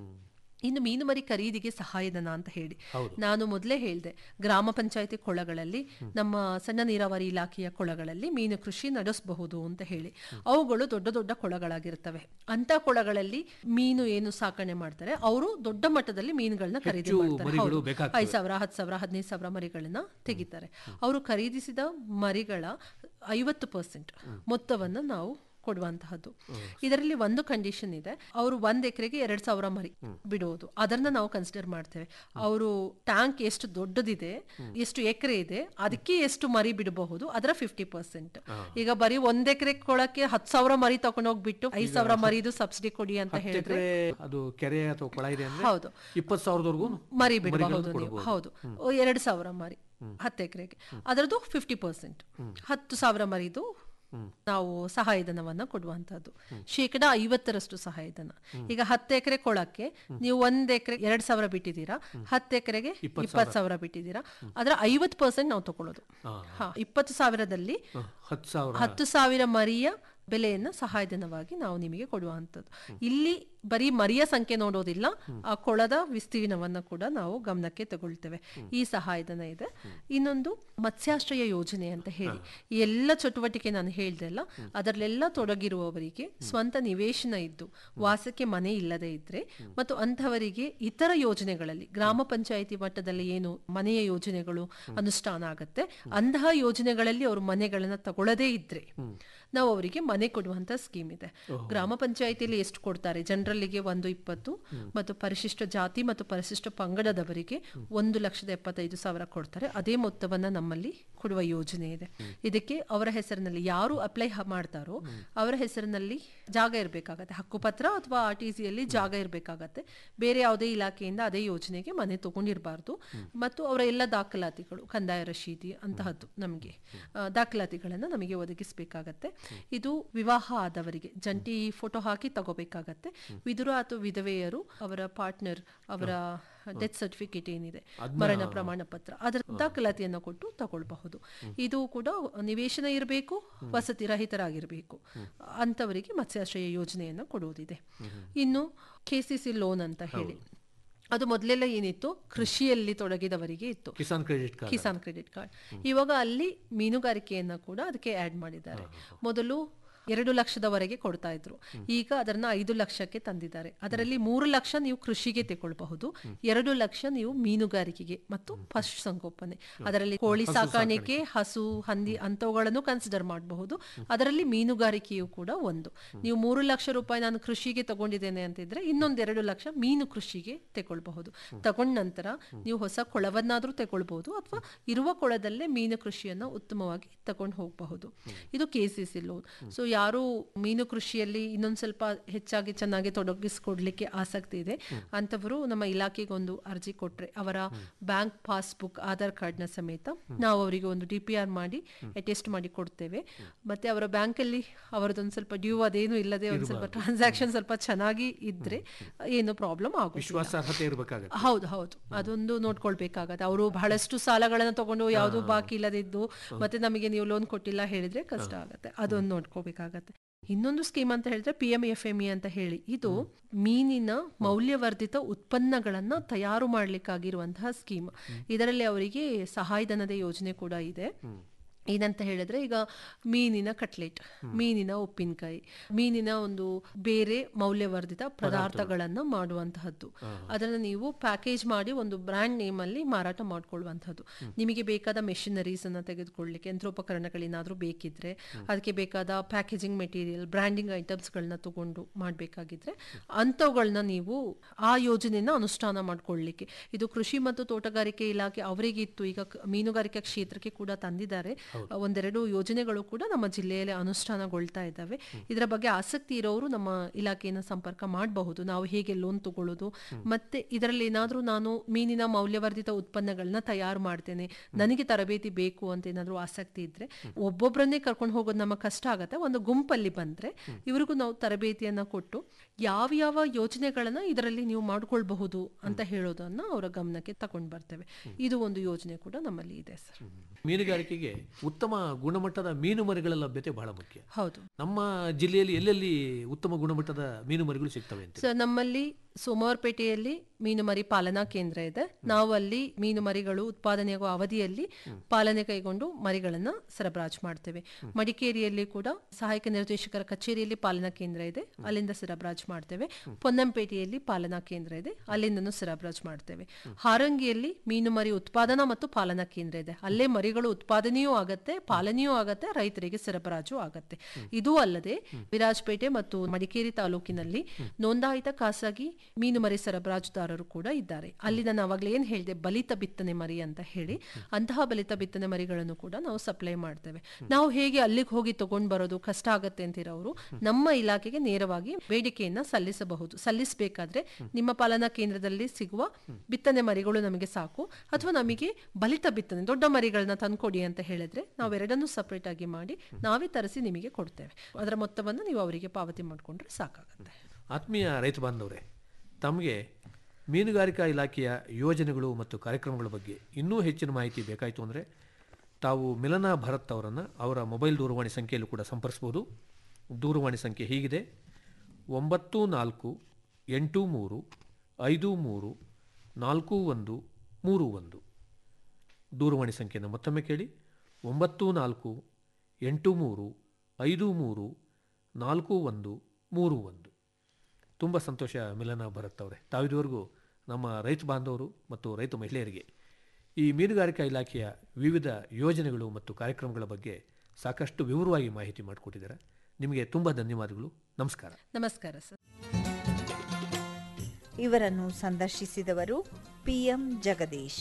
ಇನ್ನು ಮೀನು ಮರಿ ಖರೀದಿಗೆ ಸಹಾಯಧನ ಅಂತ ಹೇಳಿ ನಾನು ಮೊದಲೇ ಹೇಳಿದೆ ಗ್ರಾಮ ಪಂಚಾಯತಿ ಕೊಳಗಳಲ್ಲಿ ನಮ್ಮ ಸಣ್ಣ ನೀರಾವರಿ ಇಲಾಖೆಯ ಕೊಳಗಳಲ್ಲಿ ಮೀನು ಕೃಷಿ ನಡೆಸಬಹುದು ಅಂತ ಹೇಳಿ ಅವುಗಳು ದೊಡ್ಡ ದೊಡ್ಡ ಕೊಳಗಳಾಗಿರ್ತವೆ ಅಂತ ಕೊಳಗಳಲ್ಲಿ ಮೀನು ಏನು ಸಾಕಣೆ ಮಾಡ್ತಾರೆ ಅವರು ದೊಡ್ಡ ಮಟ್ಟದಲ್ಲಿ ಮೀನುಗಳನ್ನ ಖರೀದಿ
ಹೆಚ್ಚು
ಮಾಡ್ತಾರೆ
ಮರಿಗಳು
ಹೌದು.
ಬೇಕಾಗ್ತವೆ.
ಐದು ಸಾವಿರ ಹತ್ತು ಸಾವಿರ ಹದಿನೈದು ಸಾವಿರ ಮರಿಗಳನ್ನ ತೆಗಿತಾರೆ ಅವರು ಖರೀದಿಸಿದ ಮರಿಗಳ ಐವತ್ತು ಪರ್ಸೆಂಟ್ ಮೊತ್ತವನ್ನು ನಾವು ಕೊಡುವಂತಹದ್ದು ಇದರಲ್ಲಿ ಒಂದು ಕಂಡೀಷನ್ ಇದೆ ಅವರು ಒಂದ್ ಎಕರೆಗೆ ಎರಡ್ ಸಾವಿರ ಮರಿ ಬಿಡುವುದು ಅದನ್ನ ನಾವು ಕನ್ಸಿಡರ್ ಮಾಡ್ತೇವೆ ಅವರು ಟ್ಯಾಂಕ್ ಎಷ್ಟು ದೊಡ್ಡದಿದೆ ಎಷ್ಟು ಎಕರೆ ಇದೆ ಅದಕ್ಕೆ ಎಷ್ಟು ಮರಿ ಬಿಡಬಹುದು ಅದರ ಫಿಫ್ಟಿ ಪರ್ಸೆಂಟ್ ಈಗ ಬರೀ ಒಂದ್ ಎಕರೆ ಕೊಳಕ್ಕೆ ಹತ್ತು ಸಾವಿರ ಮರಿ ತಗೊಂಡೋಗ್ಬಿಟ್ಟು ಐದ್ ಸಾವಿರ ಮರಿದು ಸಬ್ಸಿಡಿ ಕೊಡಿ ಅಂತ
ಹತ್ತು
ಹೇಳಿದ್ರೆ
ಎಕರೆ ಅದು ಕೆರೆ ಅಥವಾ ಕೊಳ ಇದೆ ಅಂದ್ರೆ
ಹೌದು.
ಇಪ್ಪತ್ತು ಸಾವಿರದವರೆಗೂ
ಮರಿ ಬಿಡಬಹುದು ನೀವು ಹೌದು ಎರಡು ಸಾವಿರ ಮರಿ ಹತ್ತು ಎಕರೆಗೆ ಅದರದ್ದು ಫಿಫ್ಟಿ ಪರ್ಸೆಂಟ್ ಹತ್ತು ಸಾವಿರ ಮರಿದು ನಾವು ಸಹಾಯಧನವನ್ನ ಕೊಡುವಂತದ್ದು ಶೇಕಡ ಐವತ್ತರಷ್ಟು ಸಹಾಯಧನ ಈಗ ಹತ್ತು ಎಕರೆ ಕೊಳಕ್ಕೆ ನೀವು ಒಂದ್ ಎಕರೆ ಎರಡ್ ಸಾವಿರ ಬಿಟ್ಟಿದ್ದೀರಾ ಹತ್ತು ಎಕರೆಗೆ ಇಪ್ಪತ್ತು ಸಾವಿರ ಬಿಟ್ಟಿದ್ದೀರಾ ಅದರ ಐವತ್ತು ಪರ್ಸೆಂಟ್ ನಾವು ತಗೊಳ್ಳೋದು ಹಾ ಇಪ್ಪತ್ತು ಸಾವಿರದಲ್ಲಿ
ಹತ್ತು ಸಾವಿರ
ಹತ್ತು ಸಾವಿರ ಮರಿಯ ಬೆಲೆಯನ್ನ ಸಹಾಯಧನವಾಗಿ ನಾವು ನಿಮಗೆ ಕೊಡುವಂಥದ್ದು ಇಲ್ಲಿ ಬರೀ ಮರಿಯ ಸಂಖ್ಯೆ ನೋಡೋದಿಲ್ಲ ಆ ಕೊಳದ ವಿಸ್ತೀರ್ಣವನ್ನ ಕೂಡ ನಾವು ಗಮನಕ್ಕೆ ತಗೊಳ್ತೇವೆ ಈ ಸಹಾಯಧನ ಇದೆ ಇನ್ನೊಂದು ಮತ್ಸ್ಯಾಶ್ರಯ ಯೋಜನೆ ಅಂತ ಹೇಳಿ ಈ ಎಲ್ಲ ಚಟುವಟಿಕೆ ನಾನು ಹೇಳ್ದೆಲ್ಲ ಅದರಲ್ಲೆಲ್ಲ ತೊಡಗಿರುವವರಿಗೆ ಸ್ವಂತ ನಿವೇಶನ ಇದ್ದು ವಾಸಕ್ಕೆ ಮನೆ ಇಲ್ಲದೆ ಇದ್ರೆ ಮತ್ತು ಅಂಥವರಿಗೆ ಇತರ ಯೋಜನೆಗಳಲ್ಲಿ ಗ್ರಾಮ ಪಂಚಾಯಿತಿ ಮಟ್ಟದಲ್ಲಿ ಏನು ಮನೆಯ ಯೋಜನೆಗಳು ಅನುಷ್ಠಾನ ಆಗತ್ತೆ ಅಂತಹ ಯೋಜನೆಗಳಲ್ಲಿ ಅವರು ಮನೆಗಳನ್ನ ತಗೊಳ್ಳದೇ ಇದ್ರೆ ನಾವು ಅವರಿಗೆ ಮನೆ ಕೊಡುವಂತ ಸ್ಕೀಮ್ ಇದೆ ಗ್ರಾಮ ಪಂಚಾಯಿತಿಯಲ್ಲಿ ಎಷ್ಟು ಕೊಡ್ತಾರೆ ಜನರಲ್ಲಿಗೆ ಒಂದು ಇಪ್ಪತ್ತು ಮತ್ತು ಪರಿಶಿಷ್ಟ ಜಾತಿ ಮತ್ತು ಪರಿಶಿಷ್ಟ ಪಂಗಡದವರಿಗೆ ಒಂದು ಲಕ್ಷದ ಎಪ್ಪತ್ತೈದು ಸಾವಿರ ಕೊಡ್ತಾರೆ ಅದೇ ಮೊತ್ತವನ್ನ ನಮ್ಮಲ್ಲಿ ಕೊಡುವ ಯೋಜನೆ ಇದೆ ಇದಕ್ಕೆ ಅವರ ಹೆಸರಿನಲ್ಲಿ ಯಾರು ಅಪ್ಲೈ ಮಾಡ್ತಾರೋ ಅವರ ಹೆಸರಿನಲ್ಲಿ ಜಾಗ ಇರಬೇಕಾಗತ್ತೆ ಹಕ್ಕುಪತ್ರ ಅಥವಾ ಆರ್ ಟಿ ಸಿಯಲ್ಲಿ ಜಾಗ ಇರಬೇಕಾಗತ್ತೆ ಬೇರೆ ಯಾವುದೇ ಇಲಾಖೆಯಿಂದ ಅದೇ ಯೋಜನೆಗೆ ಮನೆ ತಗೊಂಡಿರಬಾರ್ದು ಮತ್ತು ಅವರ ಎಲ್ಲ ದಾಖಲಾತಿಗಳು ಕಂದಾಯ ರಶೀದಿ ಅಂತಹದ್ದು ನಮಗೆ ದಾಖಲಾತಿಗಳನ್ನು ನಮಗೆ ಒದಗಿಸಬೇಕಾಗತ್ತೆ ಇದು ವಿವಾಹ ಆದವರಿಗೆ ಜಂಟಿ ಫೋಟೋ ಹಾಕಿ ತಗೋಬೇಕಾಗತ್ತೆ ವಿದುರ ಅಥವಾ ವಿಧವೆಯರು ಅವರ ಪಾರ್ಟ್ನರ್ ಅವರ ಡೆತ್ ಸರ್ಟಿಫಿಕೇಟ್ ಏನಿದೆ ಮರಣ ಪ್ರಮಾಣ ಪತ್ರ ಅದರ ದಾಖಲಾತಿಯನ್ನು ಕೊಟ್ಟು ತಗೊಳ್ಬಹುದು ಇದು ಕೂಡ ನಿವೇಶನ ಇರಬೇಕು ವಸತಿ ರಹಿತರಾಗಿರಬೇಕು ಅಂತವರಿಗೆ ಮತ್ಸ್ಯಾಶ್ರಯ ಯೋಜನೆಯನ್ನು ಕೊಡುವುದಿದೆ ಇನ್ನು ಕೆ ಸಿ ಸಿ ಲೋನ್ ಅಂತ ಹೇಳಿ ಅದು ಮೊದಲೆಲ್ಲ ಏನಿತ್ತು ಕೃಷಿಯಲ್ಲಿ ತೊಡಗಿದವರಿಗೆ ಇತ್ತು
Kisan credit card
Kisan credit card ಇವಾಗ ಅಲ್ಲಿ ಮೀನುಗಾರಿಕೆಯನ್ನ ಕೂಡ ಅದಕ್ಕೆ ಆಡ್ ಮಾಡಿದ್ದಾರೆ ಮೊದಲು ಎರಡು ಲಕ್ಷದವರೆಗೆ ಕೊಡ್ತಾ ಇದ್ರು ಈಗ ಅದನ್ನ ಐದು ಲಕ್ಷಕ್ಕೆ ತಂದಿದ್ದಾರೆ ಅದರಲ್ಲಿ ಮೂರು ಲಕ್ಷ ನೀವು ಕೃಷಿಗೆ ತಗೊಳ್ಬಹುದು ಎರಡು ಲಕ್ಷ ನೀವು ಮೀನುಗಾರಿಕೆಗೆ ಮತ್ತು ಪಶು ಸಂಗೋಪನೆ ಅದರಲ್ಲಿ ಕೋಳಿ ಸಾಕಾಣಿಕೆ ಹಸು ಹಂದಿ ಅಂತವುಗಳನ್ನು ಕನ್ಸಿಡರ್ ಮಾಡಬಹುದು ಅದರಲ್ಲಿ ಮೀನುಗಾರಿಕೆಯು ಕೂಡ ಒಂದು ನೀವು ಮೂರು ಲಕ್ಷ ರೂಪಾಯಿ ನಾನು ಕೃಷಿಗೆ ತಗೊಂಡಿದ್ದೇನೆ ಅಂತಿದ್ರೆ ಇನ್ನೊಂದೆರಡು ಲಕ್ಷ ಮೀನು ಕೃಷಿಗೆ ತಗೊಳ್ಬಹುದು ತಗೊಂಡ ನಂತರ ನೀವು ಹೊಸ ಕೊಳವನ್ನಾದ್ರೂ ತಗೊಳ್ಬಹುದು ಅಥವಾ ಇರುವ ಕೊಳದಲ್ಲೇ ಮೀನು ಕೃಷಿಯನ್ನ ಉತ್ತಮವಾಗಿ ತಗೊಂಡು ಹೋಗಬಹುದು ಇದು K C C loan so ಯಾರು ಮೀನು ಕೃಷಿಯಲ್ಲಿ ಇನ್ನೊಂದು ಸ್ವಲ್ಪ ಹೆಚ್ಚಾಗಿ ಚೆನ್ನಾಗಿ ತೊಡಗಿಸ್ಕೊಡ್ಲಿಕ್ಕೆ ಆಸಕ್ತಿ ಇದೆ ಅಂತವರು ನಮ್ಮ ಇಲಾಖೆಗೆ ಒಂದು ಅರ್ಜಿ ಕೊಟ್ರೆ ಅವರ ಬ್ಯಾಂಕ್ ಪಾಸ್ಬುಕ್ ಆಧಾರ್ ಕಾರ್ಡ್ನ ಸಮೇತ ನಾವು ಅವರಿಗೆ ಒಂದು ಡಿ ಪಿ ಆರ್ ಮಾಡಿ ಅಟೆಸ್ಟ್ ಮಾಡಿ ಕೊಡ್ತೇವೆ ಮತ್ತೆ ಅವರ ಬ್ಯಾಂಕಲ್ಲಿ ಅವರದೊಂದು ಸ್ವಲ್ಪ ಡ್ಯೂ ಅದೇನು ಇಲ್ಲದೆ ಒಂದು ಸ್ವಲ್ಪ ಟ್ರಾನ್ಸಾಕ್ಷನ್ ಸ್ವಲ್ಪ ಚೆನ್ನಾಗಿ ಇದ್ರೆ ಏನು ಪ್ರಾಬ್ಲಮ್ ಆಗೋದಿಲ್ಲ
ವಿಶ್ವಾಸಾರ್ಹತೆ ಇರಬೇಕಾಗತ್ತೆ
ಹೌದು ಹೌದು ಅದೊಂದು ನೋಡ್ಕೊಳ್ಬೇಕಾಗತ್ತೆ ಅವರು ಬಹಳಷ್ಟು ಸಾಲಗಳನ್ನ ತಗೊಂಡು ಯಾವುದು ಬಾಕಿ ಇಲ್ಲದಿದ್ದು ಮತ್ತೆ ನಮಗೆ ನೀವು ಲೋನ್ ಕೊಟ್ಟಿಲ್ಲ ಹೇಳಿದ್ರೆ ಕಷ್ಟ ಆಗತ್ತೆ ಅದೊಂದು ನೋಡ್ಕೋಬೇಕಾಗತ್ತೆ ಇನ್ನೊಂದು ಸ್ಕೀಮ್ ಅಂತ ಹೇಳಿದ್ರೆ P M F M E ಅಂತ ಹೇಳಿ ಇದು ಮೀನಿನ ಮೌಲ್ಯವರ್ಧಿತ ಉತ್ಪನ್ನಗಳನ್ನ ತಯಾರು ಮಾಡ್ಲಿಕ್ಕಾಗಿರುವಂತಹ ಸ್ಕೀಮ್ ಇದರಲ್ಲಿ ಅವರಿಗೆ ಸಹಾಯಧನದ ಯೋಜನೆ ಕೂಡ ಇದೆ ಏನಂತ ಹೇಳಿದ್ರೆ ಈಗ ಮೀನಿನ ಕಟ್ಲೆಟ್ ಮೀನಿನ ಉಪ್ಪಿನಕಾಯಿ ಮೀನಿನ ಒಂದು ಬೇರೆ ಮೌಲ್ಯವರ್ಧಿತ ಪದಾರ್ಥಗಳನ್ನ ಮಾಡುವಂತಹದ್ದು ಅದನ್ನ ನೀವು ಪ್ಯಾಕೇಜ್ ಮಾಡಿ ಒಂದು ಬ್ರ್ಯಾಂಡ್ ನೇಮ್ ಅಲ್ಲಿ ಮಾರಾಟ ಮಾಡ್ಕೊಳ್ಳುವಂತಹದ್ದು ನಿಮಗೆ ಬೇಕಾದ ಮೆಷಿನರೀಸ್ ಅನ್ನ ತೆಗೆದುಕೊಳ್ಳಿಕ್ಕೆ ಯಂತ್ರೋಪಕರಣಗಳೇನಾದ್ರೂ ಬೇಕಿದ್ರೆ ಅದಕ್ಕೆ ಬೇಕಾದ ಪ್ಯಾಕೇಜಿಂಗ್ ಮೆಟೀರಿಯಲ್ ಬ್ರ್ಯಾಂಡಿಂಗ್ ಐಟಮ್ಸ್ ಗಳನ್ನ ತಗೊಂಡು ಮಾಡ್ಬೇಕಾಗಿದ್ರೆ ಅಂಥವುಗಳನ್ನ ನೀವು ಆ ಯೋಜನೆಯನ್ನ ಅನುಷ್ಠಾನ ಮಾಡ್ಕೊಳ್ಳಿಕ್ಕೆ ಇದು ಕೃಷಿ ಮತ್ತು ತೋಟಗಾರಿಕೆ ಇಲಾಖೆ ಅವರಿಗಿತ್ತು ಈಗ ಕ- ಮೀನುಗಾರಿಕೆ ಕ್ಷೇತ್ರಕ್ಕೆ ಕೂಡ ತಂದಿದ್ದಾರೆ ಒಂದೆರಡು ಯೋಜನೆಗಳು ಕೂಡ ನಮ್ಮ ಜಿಲ್ಲೆಯಲ್ಲಿ ಅನುಷ್ಠಾನಗೊಳ್ತಾ ಇದ್ದಾವೆ ಇದರ ಬಗ್ಗೆ ಆಸಕ್ತಿ ಇರೋರು ನಮ್ಮ ಇಲಾಖೆಯನ್ನು ಸಂಪರ್ಕ ಮಾಡಬಹುದು ನಾವು ಹೇಗೆ ಲೋನ್ ತಗೊಳ್ಳೋದು ಮತ್ತೆ ಇದರಲ್ಲಿ ಏನಾದ್ರೂ ನಾನು ಮೀನಿನ ಮೌಲ್ಯವರ್ಧಿತ ಉತ್ಪನ್ನಗಳನ್ನ ತಯಾರು ಮಾಡ್ತೇನೆ ನನಗೆ ತರಬೇತಿ ಬೇಕು ಅಂತ ಏನಾದ್ರೂ ಆಸಕ್ತಿ ಇದ್ರೆ ಒಬ್ಬೊಬ್ಬರನ್ನೇ ಕರ್ಕೊಂಡು ಹೋಗೋದು ನಮ್ಮ ಕಷ್ಟ ಆಗತ್ತೆ ಒಂದು ಗುಂಪಲ್ಲಿ ಬಂದ್ರೆ ಇವರಿಗೂ ನಾವು ತರಬೇತಿಯನ್ನ ಕೊಟ್ಟು ಯಾವ ಯಾವ ಯೋಜನೆಗಳನ್ನ ಇದರಲ್ಲಿ ನೀವು ಮಾಡ್ಕೊಳ್ಬಹುದು ಅಂತ ಹೇಳೋದನ್ನ ಅವರ ಗಮನಕ್ಕೆ ತಗೊಂಡು ಬರ್ತೇವೆ ಇದು ಒಂದು ಯೋಜನೆ ಕೂಡ ನಮ್ಮಲ್ಲಿ ಇದೆ ಸರ್
ಮೀನುಗಾರಿಕೆಗೆ ಉತ್ತಮ ಗುಣಮಟ್ಟದ ಮೀನು ಮರಿಗಳ ಲಭ್ಯತೆ ಬಹಳ ಮುಖ್ಯ
ಹೌದು
ನಮ್ಮ ಜಿಲ್ಲೆಯಲ್ಲಿ ಎಲ್ಲೆಲ್ಲಿ ಉತ್ತಮ ಗುಣಮಟ್ಟದ ಮೀನು ಮರಿಗಳು ಸಿಗ್ತವೆ ಅಂತ
ಸರ್ ನಮ್ಮಲ್ಲಿ ಸೋಮವಾರಪೇಟೆಯಲ್ಲಿ ಮೀನು ಮರಿ ಪಾಲನಾ ಕೇಂದ್ರ ಇದೆ ನಾವು ಅಲ್ಲಿ ಮೀನು ಮರಿಗಳು ಉತ್ಪಾದನೆಯಾಗುವ ಅವಧಿಯಲ್ಲಿ ಪಾಲನೆ ಕೈಗೊಂಡು ಮರಿಗಳನ್ನ ಸರಬರಾಜು ಮಾಡ್ತೇವೆ ಮಡಿಕೇರಿಯಲ್ಲಿ ಕೂಡ ಸಹಾಯಕ ನಿರ್ದೇಶಕರ ಕಚೇರಿಯಲ್ಲಿ ಪಾಲನಾ ಕೇಂದ್ರ ಇದೆ ಅಲ್ಲಿಂದ ಸರಬರಾಜು ಮಾಡ್ತೇವೆ ಪೊನ್ನಂಪೇಟೆಯಲ್ಲಿ ಪಾಲನಾ ಕೇಂದ್ರ ಇದೆ ಅಲ್ಲಿಂದನೂ ಸರಬರಾಜು ಮಾಡ್ತೇವೆ ಹಾರಂಗಿಯಲ್ಲಿ ಮೀನು ಮರಿ ಉತ್ಪಾದನಾ ಮತ್ತು ಪಾಲನಾ ಕೇಂದ್ರ ಇದೆ ಅಲ್ಲೇ ಮರಿಗಳು ಉತ್ಪಾದನೆಯೂ ಆಗತ್ತೆ ಪಾಲನೆಯೂ ಆಗತ್ತೆ ರೈತರಿಗೆ ಸರಬರಾಜು ಆಗತ್ತೆ ಇದೂ ಅಲ್ಲದೆ ವಿರಾಜಪೇಟೆ ಮತ್ತು ಮಡಿಕೇರಿ ತಾಲೂಕಿನಲ್ಲಿ ನೋಂದಾಯಿತ ಖಾಸಗಿ ಮೀನು ಮರಿ ಸರಬರಾಜುದಾರರು ಕೂಡ ಇದ್ದಾರೆ ಅಲ್ಲಿ ನಾನು ಅವಾಗಲೇ ಏನ್ ಹೇಳಿದೆ ಬಲಿತ ಬಿತ್ತನೆ ಮರಿ ಅಂತ ಹೇಳಿ ಅಂತಹ ಬಲಿತ ಬಿತ್ತನೆ ಮರಿಗಳನ್ನು ಕೂಡ ನಾವು ಸಪ್ಲೈ ಮಾಡ್ತೇವೆ ನಾವು ಹೇಗೆ ಅಲ್ಲಿಗೆ ಹೋಗಿ ತಗೊಂಡ್ ಬರೋದು ಕಷ್ಟ ಆಗತ್ತೆ ಅಂತಿರೋರು ನಮ್ಮ ಇಲಾಖೆಗೆ ನೇರವಾಗಿ ಬೇಡಿಕೆಯನ್ನ ಸಲ್ಲಿಸಬಹುದು ಸಲ್ಲಿಸಬೇಕಾದ್ರೆ ನಿಮ್ಮ ಪಾಲನಾ ಕೇಂದ್ರದಲ್ಲಿ ಸಿಗುವ ಬಿತ್ತನೆ ಮರಿಗಳು ನಮಗೆ ಸಾಕು ಅಥವಾ ನಮಗೆ ಬಲಿತ ಬಿತ್ತನೆ ದೊಡ್ಡ ಮರಿಗಳನ್ನ ತಂದ್ಕೊಡಿ ಅಂತ ಹೇಳಿದ್ರೆ ನಾವೆರಡನ್ನೂ ಸಪರೇಟ್ ಆಗಿ ಮಾಡಿ ನಾವೇ ತರಿಸಿ ನಿಮಗೆ ಕೊಡ್ತೇವೆ ಅದರ ಮೊತ್ತವನ್ನು ನೀವು ಅವರಿಗೆ ಪಾವತಿ ಮಾಡಿಕೊಂಡ್ರೆ ಸಾಕಾಗುತ್ತೆ
ಆತ್ಮೀಯ ರೈತ ಬಾಂಧವರೇ ತಮಗೆ ಮೀನುಗಾರಿಕಾ ಇಲಾಖೆಯ ಯೋಜನೆಗಳು ಮತ್ತು ಕಾರ್ಯಕ್ರಮಗಳ ಬಗ್ಗೆ ಇನ್ನೂ ಹೆಚ್ಚಿನ ಮಾಹಿತಿ ಬೇಕಾಯಿತು ಅಂದರೆ ತಾವು ಮಿಲನಾ ಭರತ್ ಅವರನ್ನು ಅವರ ಮೊಬೈಲ್ ದೂರವಾಣಿ ಸಂಖ್ಯೆಯಲ್ಲೂ ಕೂಡ ಸಂಪರ್ಸ್ಬೋದು ದೂರವಾಣಿ ಸಂಖ್ಯೆ ಹೀಗಿದೆ ಒಂಬತ್ತು ನಾಲ್ಕು ಎಂಟು ಮೂರು ಐದು ಮೂರು ನಾಲ್ಕು ಒಂದು ಮೂರು ಒಂದು ದೂರವಾಣಿ ಸಂಖ್ಯೆಯನ್ನು ಮತ್ತೊಮ್ಮೆ ಕೇಳಿ ಒಂಬತ್ತು ನಾಲ್ಕು ಎಂಟು ಮೂರು ಐದು ಮೂರು ನಾಲ್ಕು ಒಂದು ಮೂರು ಒಂದು ತುಂಬ ಸಂತೋಷ ಮಿಲನ ಭರತ್ ಅವರೇ ತಾವಿದುವರೆಗೂ ನಮ್ಮ ರೈತ ಬಾಂಧವರು ಮತ್ತು ರೈತ ಮಹಿಳೆಯರಿಗೆ ಈ ಮೀನುಗಾರಿಕಾ ಇಲಾಖೆಯ ವಿವಿಧ ಯೋಜನೆಗಳು ಮತ್ತು ಕಾರ್ಯಕ್ರಮಗಳ ಬಗ್ಗೆ ಸಾಕಷ್ಟು ವಿವರವಾಗಿ ಮಾಹಿತಿ ಮಾಡಿಕೊಟ್ಟಿದ್ದಾರೆ ನಿಮಗೆ ತುಂಬ ಧನ್ಯವಾದಗಳು ನಮಸ್ಕಾರ
ನಮಸ್ಕಾರ ಸರ್
ಇವರನ್ನು ಸಂದರ್ಶಿಸಿದವರು ಪಿಎಂ ಜಗದೀಶ್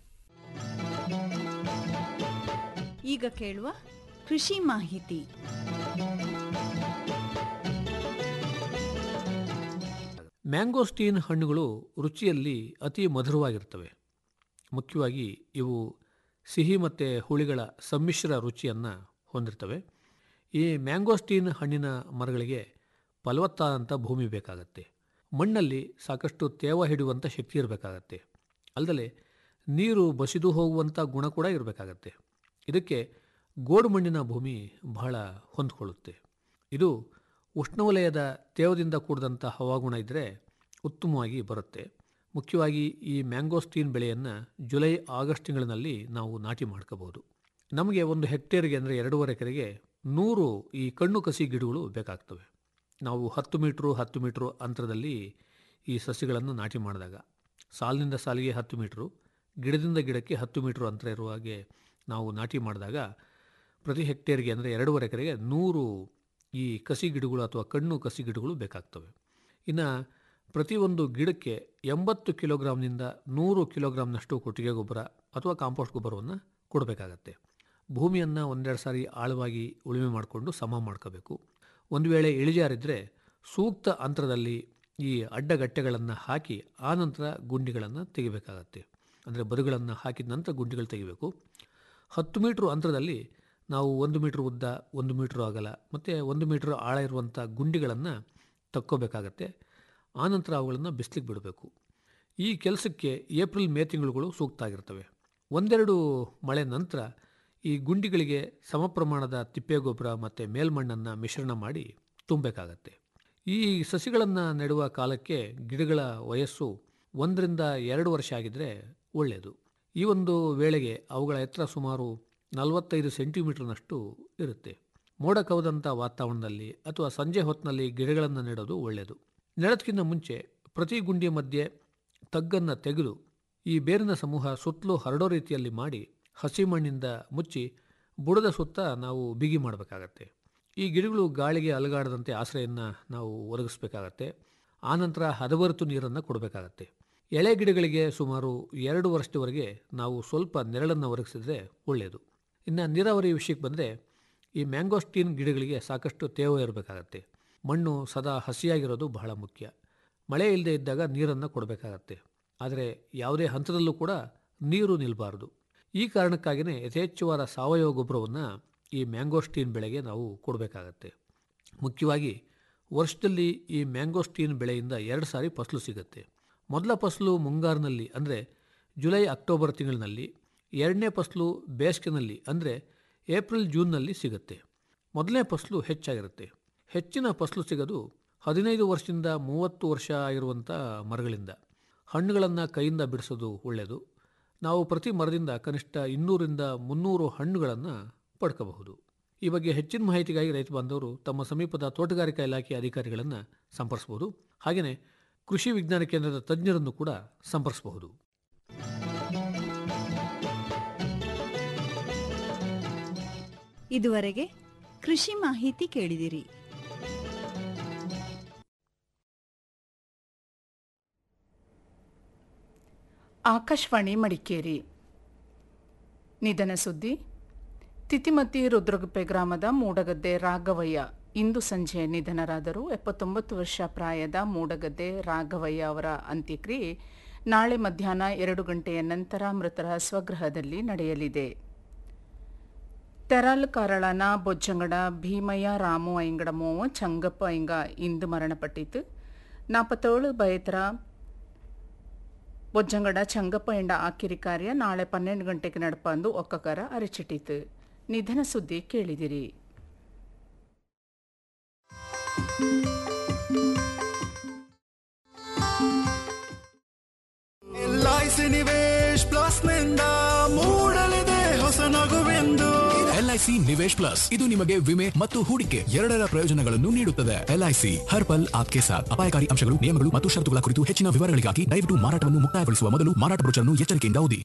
ಈಗ ಕೇಳುವ ಕೃಷಿ ಮಾಹಿತಿ
ಮ್ಯಾಂಗೋಸ್ಟೀನ್ ಹಣ್ಣುಗಳು ರುಚಿಯಲ್ಲಿ ಅತಿ ಮಧುರವಾಗಿರ್ತವೆ ಮುಖ್ಯವಾಗಿ ಇವು ಸಿಹಿ ಮತ್ತು ಹುಳಿಗಳ ಸಮ್ಮಿಶ್ರ ರುಚಿಯನ್ನು ಹೊಂದಿರ್ತವೆ ಈ ಮ್ಯಾಂಗೋಸ್ಟೀನ್ ಹಣ್ಣಿನ ಮರಗಳಿಗೆ ಫಲವತ್ತಾದಂಥ ಭೂಮಿ ಬೇಕಾಗತ್ತೆ ಮಣ್ಣಲ್ಲಿ ಸಾಕಷ್ಟು ತೇವ ಹಿಡಿಯುವಂಥ ಶಕ್ತಿ ಇರಬೇಕಾಗತ್ತೆ ಅಲ್ಲದೆ ನೀರು ಬಸಿದು ಹೋಗುವಂಥ ಗುಣ ಕೂಡ ಇರಬೇಕಾಗತ್ತೆ ಇದಕ್ಕೆ ಗೋಡು ಮಣ್ಣಿನ ಭೂಮಿ ಬಹಳ ಹೊಂದಿಕೊಳ್ಳುತ್ತೆ ಇದು ಉಷ್ಣವಲಯದ ತೇವದಿಂದ ಕೂಡಿದಂಥ ಹವಾಗುಣ ಇದ್ದರೆ ಉತ್ತಮವಾಗಿ ಬರುತ್ತೆ ಮುಖ್ಯವಾಗಿ ಈ ಮ್ಯಾಂಗೋಸ್ಟೀನ್ ಬೆಳೆಯನ್ನು ಜುಲೈ ಆಗಸ್ಟ್ ತಿಂಗಳಿನಲ್ಲಿ ನಾವು ನಾಟಿ ಮಾಡ್ಕೋಬಹುದು ನಮಗೆ ಒಂದು ಹೆಕ್ಟೇರ್ಗೆ ಅಂದರೆ ಎರಡೂವರೆ ಎಕರೆಗೆ ನೂರು ಈ ಕಣ್ಣು ಕಸಿ ಗಿಡಗಳು ಬೇಕಾಗ್ತವೆ ನಾವು ಹತ್ತು ಮೀಟ್ರು ಹತ್ತು ಮೀಟ್ರು ಅಂತರದಲ್ಲಿ ಈ ಸಸಿಗಳನ್ನು ನಾಟಿ ಮಾಡಿದಾಗ ಸಾಲಿನಿಂದ ಸಾಲಿಗೆ ಹತ್ತು ಮೀಟ್ರು ಗಿಡದಿಂದ ಗಿಡಕ್ಕೆ ಹತ್ತು ಮೀಟ್ರು ಅಂತರ ಇರುವ ಹಾಗೆ ನಾವು ನಾಟಿ ಮಾಡಿದಾಗ ಪ್ರತಿ ಹೆಕ್ಟೇರ್ಗೆ ಅಂದರೆ ಎರಡೂವರೆ ಎಕರೆಗೆ ನೂರು ಈ ಕಸಿ ಗಿಡಗಳು ಅಥವಾ ಕಣ್ಣು ಕಸಿ ಗಿಡಗಳು ಬೇಕಾಗ್ತವೆ ಇನ್ನು ಪ್ರತಿಯೊಂದು ಗಿಡಕ್ಕೆ ಎಂಬತ್ತು ಕಿಲೋಗ್ರಾಮ್ನಿಂದ ನೂರು ಕಿಲೋಗ್ರಾಮ್ನಷ್ಟು ಕೊಟ್ಟಿಗೆ ಗೊಬ್ಬರ ಅಥವಾ ಕಾಂಪೋಸ್ಟ್ ಗೊಬ್ಬರವನ್ನು ಕೊಡಬೇಕಾಗತ್ತೆ ಭೂಮಿಯನ್ನು ಒಂದೆರಡು ಸಾರಿ ಆಳವಾಗಿ ಉಳುಮೆ ಮಾಡಿಕೊಂಡು ಸಮ ಮಾಡ್ಕೋಬೇಕು ಒಂದು ವೇಳೆ ಇಳಿಜಾರಿದ್ದರೆ ಸೂಕ್ತ ಅಂತರದಲ್ಲಿ ಈ ಅಡ್ಡಗಟ್ಟೆಗಳನ್ನು ಹಾಕಿ ಆನಂತರ ಗುಂಡಿಗಳನ್ನು ತೆಗಿಬೇಕಾಗತ್ತೆ ಅಂದರೆ ಬದುಗಳನ್ನು ಹಾಕಿದ ನಂತರ ಗುಂಡಿಗಳು ತೆಗಿಬೇಕು ಹತ್ತು ಮೀಟ್ರ್ ಅಂತರದಲ್ಲಿ ನಾವು ಒಂದು ಮೀಟ್ರ್ ಉದ್ದ ಒಂದು ಮೀಟ್ರ್ ಅಗಲ ಮತ್ತು ಒಂದು ಮೀಟ್ರ್ ಆಳ ಇರುವಂಥ ಗುಂಡಿಗಳನ್ನು ತಕ್ಕೋಬೇಕಾಗತ್ತೆ ಆನಂತರ ಅವುಗಳನ್ನು ಬಿಸಿಲಿಗೆ ಬಿಡಬೇಕು ಈ ಕೆಲಸಕ್ಕೆ ಏಪ್ರಿಲ್ ಮೇ ತಿಂಗಳುಗಳು ಸೂಕ್ತ ಆಗಿರ್ತವೆ ಒಂದೆರಡು ಮಳೆ ನಂತರ ಈ ಗುಂಡಿಗಳಿಗೆ ಸಮ ಪ್ರಮಾಣದ ತಿಪ್ಪೆ ಗೊಬ್ಬರ ಮತ್ತು ಮೇಲ್ಮಣ್ಣನ್ನು ಮಿಶ್ರಣ ಮಾಡಿ ತುಂಬಬೇಕಾಗತ್ತೆ ಈ ಸಸಿಗಳನ್ನು ನೆಡುವ ಕಾಲಕ್ಕೆ ಗಿಡಗಳ ವಯಸ್ಸು ಒಂದರಿಂದ ಎರಡು ವರ್ಷ ಆಗಿದ್ದರೆ ಒಳ್ಳೆಯದು ಈ ಒಂದು ವೇಳೆಗೆ ಅವುಗಳ ಎತ್ತರ ಸುಮಾರು ನಲವತ್ತೈದು ಸೆಂಟಿಮೀಟರ್ನಷ್ಟು ಇರುತ್ತೆ ಮೋಡ ಕವಿದಂಥ ವಾತಾವರಣದಲ್ಲಿ ಅಥವಾ ಸಂಜೆ ಹೊತ್ತಿನಲ್ಲಿ ಗಿಡಗಳನ್ನು ನೆಡೋದು ಒಳ್ಳೆಯದು ನೆಡೋದಕ್ಕಿಂತ ಮುಂಚೆ ಪ್ರತಿ ಗುಂಡಿಯ ಮಧ್ಯೆ ತಗ್ಗನ್ನು ತೆಗೆದು ಈ ಬೇರಿನ ಸಮೂಹ ಸುತ್ತಲೂ ಹರಡೋ ರೀತಿಯಲ್ಲಿ ಮಾಡಿ ಹಸಿ ಮಣ್ಣಿಂದ ಮುಚ್ಚಿ ಬುಡದ ಸುತ್ತ ನಾವು ಬಿಗಿ ಮಾಡಬೇಕಾಗತ್ತೆ ಈ ಗಿಡಗಳು ಗಾಳಿಗೆ ಅಲುಗಾಡದಂತೆ ಆಶ್ರಯನ್ನು ನಾವು ಒದಗಿಸ್ಬೇಕಾಗತ್ತೆ ಆನಂತರ ಹದವರ್ತು ನೀರನ್ನು ಕೊಡಬೇಕಾಗತ್ತೆ ಎಳೆ ಗಿಡಗಳಿಗೆ ಸುಮಾರು ಎರಡು ವರ್ಷದವರೆಗೆ ನಾವು ಸ್ವಲ್ಪ ನೆರಳನ್ನು ಒದಗಿಸಿದ್ರೆ ಒಳ್ಳೆಯದು ಇನ್ನು ನೀರಾವರಿ ವಿಷಯಕ್ಕೆ ಬಂದರೆ ಈ ಮ್ಯಾಂಗೋಸ್ಟೀನ್ ಗಿಡಗಳಿಗೆ ಸಾಕಷ್ಟು ತೇವ ಇರಬೇಕಾಗತ್ತೆ ಮಣ್ಣು ಸದಾ ಹಸಿಯಾಗಿರೋದು ಬಹಳ ಮುಖ್ಯ ಮಳೆ ಇಲ್ಲದೆ ಇದ್ದಾಗ ನೀರನ್ನು ಕೊಡಬೇಕಾಗತ್ತೆ ಆದರೆ ಯಾವುದೇ ಹಂತದಲ್ಲೂ ಕೂಡ ನೀರು ನಿಲ್ಲಬಾರದು ಈ ಕಾರಣಕ್ಕಾಗಿಯೇ ಯಥೇಚ್ಛವಾದ ಸಾವಯವ ಗೊಬ್ಬರವನ್ನು ಈ ಮ್ಯಾಂಗೋಸ್ಟೀನ್ ಬೆಳೆಗೆ ನಾವು ಕೊಡಬೇಕಾಗತ್ತೆ ಮುಖ್ಯವಾಗಿ ವರ್ಷದಲ್ಲಿ ಈ ಮ್ಯಾಂಗೋಸ್ಟೀನ್ ಬೆಳೆಯಿಂದ ಎರಡು ಸಾರಿ ಫಸಲು ಸಿಗುತ್ತೆ ಮೊದಲ ಫಸಲು ಮುಂಗಾರಿನಲ್ಲಿ ಅಂದರೆ ಜುಲೈ ಅಕ್ಟೋಬರ್ ತಿಂಗಳಿನಲ್ಲಿ ಎರಡನೇ ಫಸಲು ಬೇಸಿಗೆನಲ್ಲಿ ಅಂದರೆ ಏಪ್ರಿಲ್ ಜೂನ್ನಲ್ಲಿ ಸಿಗುತ್ತೆ ಮೊದಲನೇ ಫಸಲು ಹೆಚ್ಚಾಗಿರುತ್ತೆ ಹೆಚ್ಚಿನ ಫಸಲು ಸಿಗೋದು ಹದಿನೈದು ವರ್ಷದಿಂದ ಮೂವತ್ತು ವರ್ಷ ಆಗಿರುವಂಥ ಮರಗಳಿಂದ ಹಣ್ಣುಗಳನ್ನು ಕೈಯಿಂದ ಬಿಡಿಸೋದು ಒಳ್ಳೆಯದು ನಾವು ಪ್ರತಿ ಮರದಿಂದ ಕನಿಷ್ಠ ಇನ್ನೂರಿಂದ ಮುನ್ನೂರು ಹಣ್ಣುಗಳನ್ನು ಪಡ್ಕೋಬಹುದು ಈ ಬಗ್ಗೆ ಹೆಚ್ಚಿನ ಮಾಹಿತಿಗಾಗಿ ರೈತ ಬಾಂಧವರು ತಮ್ಮ ಸಮೀಪದ ತೋಟಗಾರಿಕಾ ಇಲಾಖೆ ಅಧಿಕಾರಿಗಳನ್ನು ಸಂಪರ್ಸಬಹುದು ಹಾಗೆಯೇ ಕೃಷಿ ವಿಜ್ಞಾನ ಕೇಂದ್ರದ ತಜ್ಞರನ್ನು ಕೂಡ ಸಂಪರ್ಸಬಹುದು
ಇದುವರೆಗೆ ಕೃಷಿ ಮಾಹಿತಿ ಕೇಳಿದಿರಿ
ಆಕಾಶವಾಣಿ ಮಡಿಕೇರಿ ನಿಧನ ಸುದ್ದಿ ತಿತಿಮತಿ ರುದ್ರಗುಪ್ಪೆ ಗ್ರಾಮದ ಮೂಡಗದ್ದೆ ರಾಘವಯ್ಯ ಇಂದು ಸಂಜೆ ನಿಧನರಾದರು ಎಪ್ಪತ್ತೊಂಬತ್ತು ವರ್ಷ ಪ್ರಾಯದ ಮೂಡಗದ್ದೆ ರಾಘವಯ್ಯ ಅವರ ಅಂತ್ಯಕ್ರಿಯೆ ನಾಳೆ ಮಧ್ಯಾಹ್ನ ಎರಡು ಗಂಟೆಯ ನಂತರ ಮೃತರ ಸ್ವಗೃಹದಲ್ಲಿ ನಡೆಯಲಿದೆ ತೆರಲ್ ಕಾರಳನ ಬೊಜ್ಜಂಗಡ ಭೀಮಯ್ಯ ರಾಮು ಐಂಗಡ ಮೋವ ಚಂಗಪ್ಪ ಐಂಗ ಇಂದು ಮರಣಪಟ್ಟಿತು ನಾಪತ್ತೇಳು ಬಯತರ ಬೊಜ್ಜಂಗಡ ಚಂಗಪ್ಪ ಎಂಡ ಆಕಿರಿ ಕಾರ್ಯ ನಾಳೆ ಪನ್ನೆರಡು ಗಂಟೆಗೆ ನಡಪಂದು ಒಕ್ಕಕರ ಅರಚಿಟ್ಟಿತು ನಿಧನ ಸುದ್ದಿ ಕೇಳಿದಿರಿ
ಎಲ್ಐಸಿ ನಿವೇಶ್ ಪ್ಲಸ್ ನಿಂದ ಮೂಡಲಿದೆ ಹೊಸ ನಗುವೆಂದು
ಎಲ್ಐಸಿ ನಿವೇಶ್ ಪ್ಲಸ್ ಇದು ನಿಮಗೆ ವಿಮೆ ಮತ್ತು ಹೂಡಿಕೆ ಎರಡರ ಪ್ರಯೋಜನಗಳನ್ನು ನೀಡುತ್ತದೆ ಎಲ್ಐಸಿ ಹರ್ ಪಲ್ ಆಪ್ಕೆ ಸಾಥ್ ಅಪಾಯಕಾರಿ ಅಂಶಗಳು ನಿಯಮಗಳು ಮತ್ತು ಷರತ್ತುಗಳ ಕುರಿತು ಹೆಚ್ಚಿನ ವಿವರಗಳಿಗಾಗಿ ದಯವಿಟ್ಟು ಮಾರಾಟವನ್ನು ಮುಕ್ತಾಯಗೊಳಿಸುವ ಮೊದಲು ಮಾರಾಟ ಬ್ರೋಚರ್ನ್ನು ಎಚ್ಚರಿಕೆಯಿಂದ ಓದಿ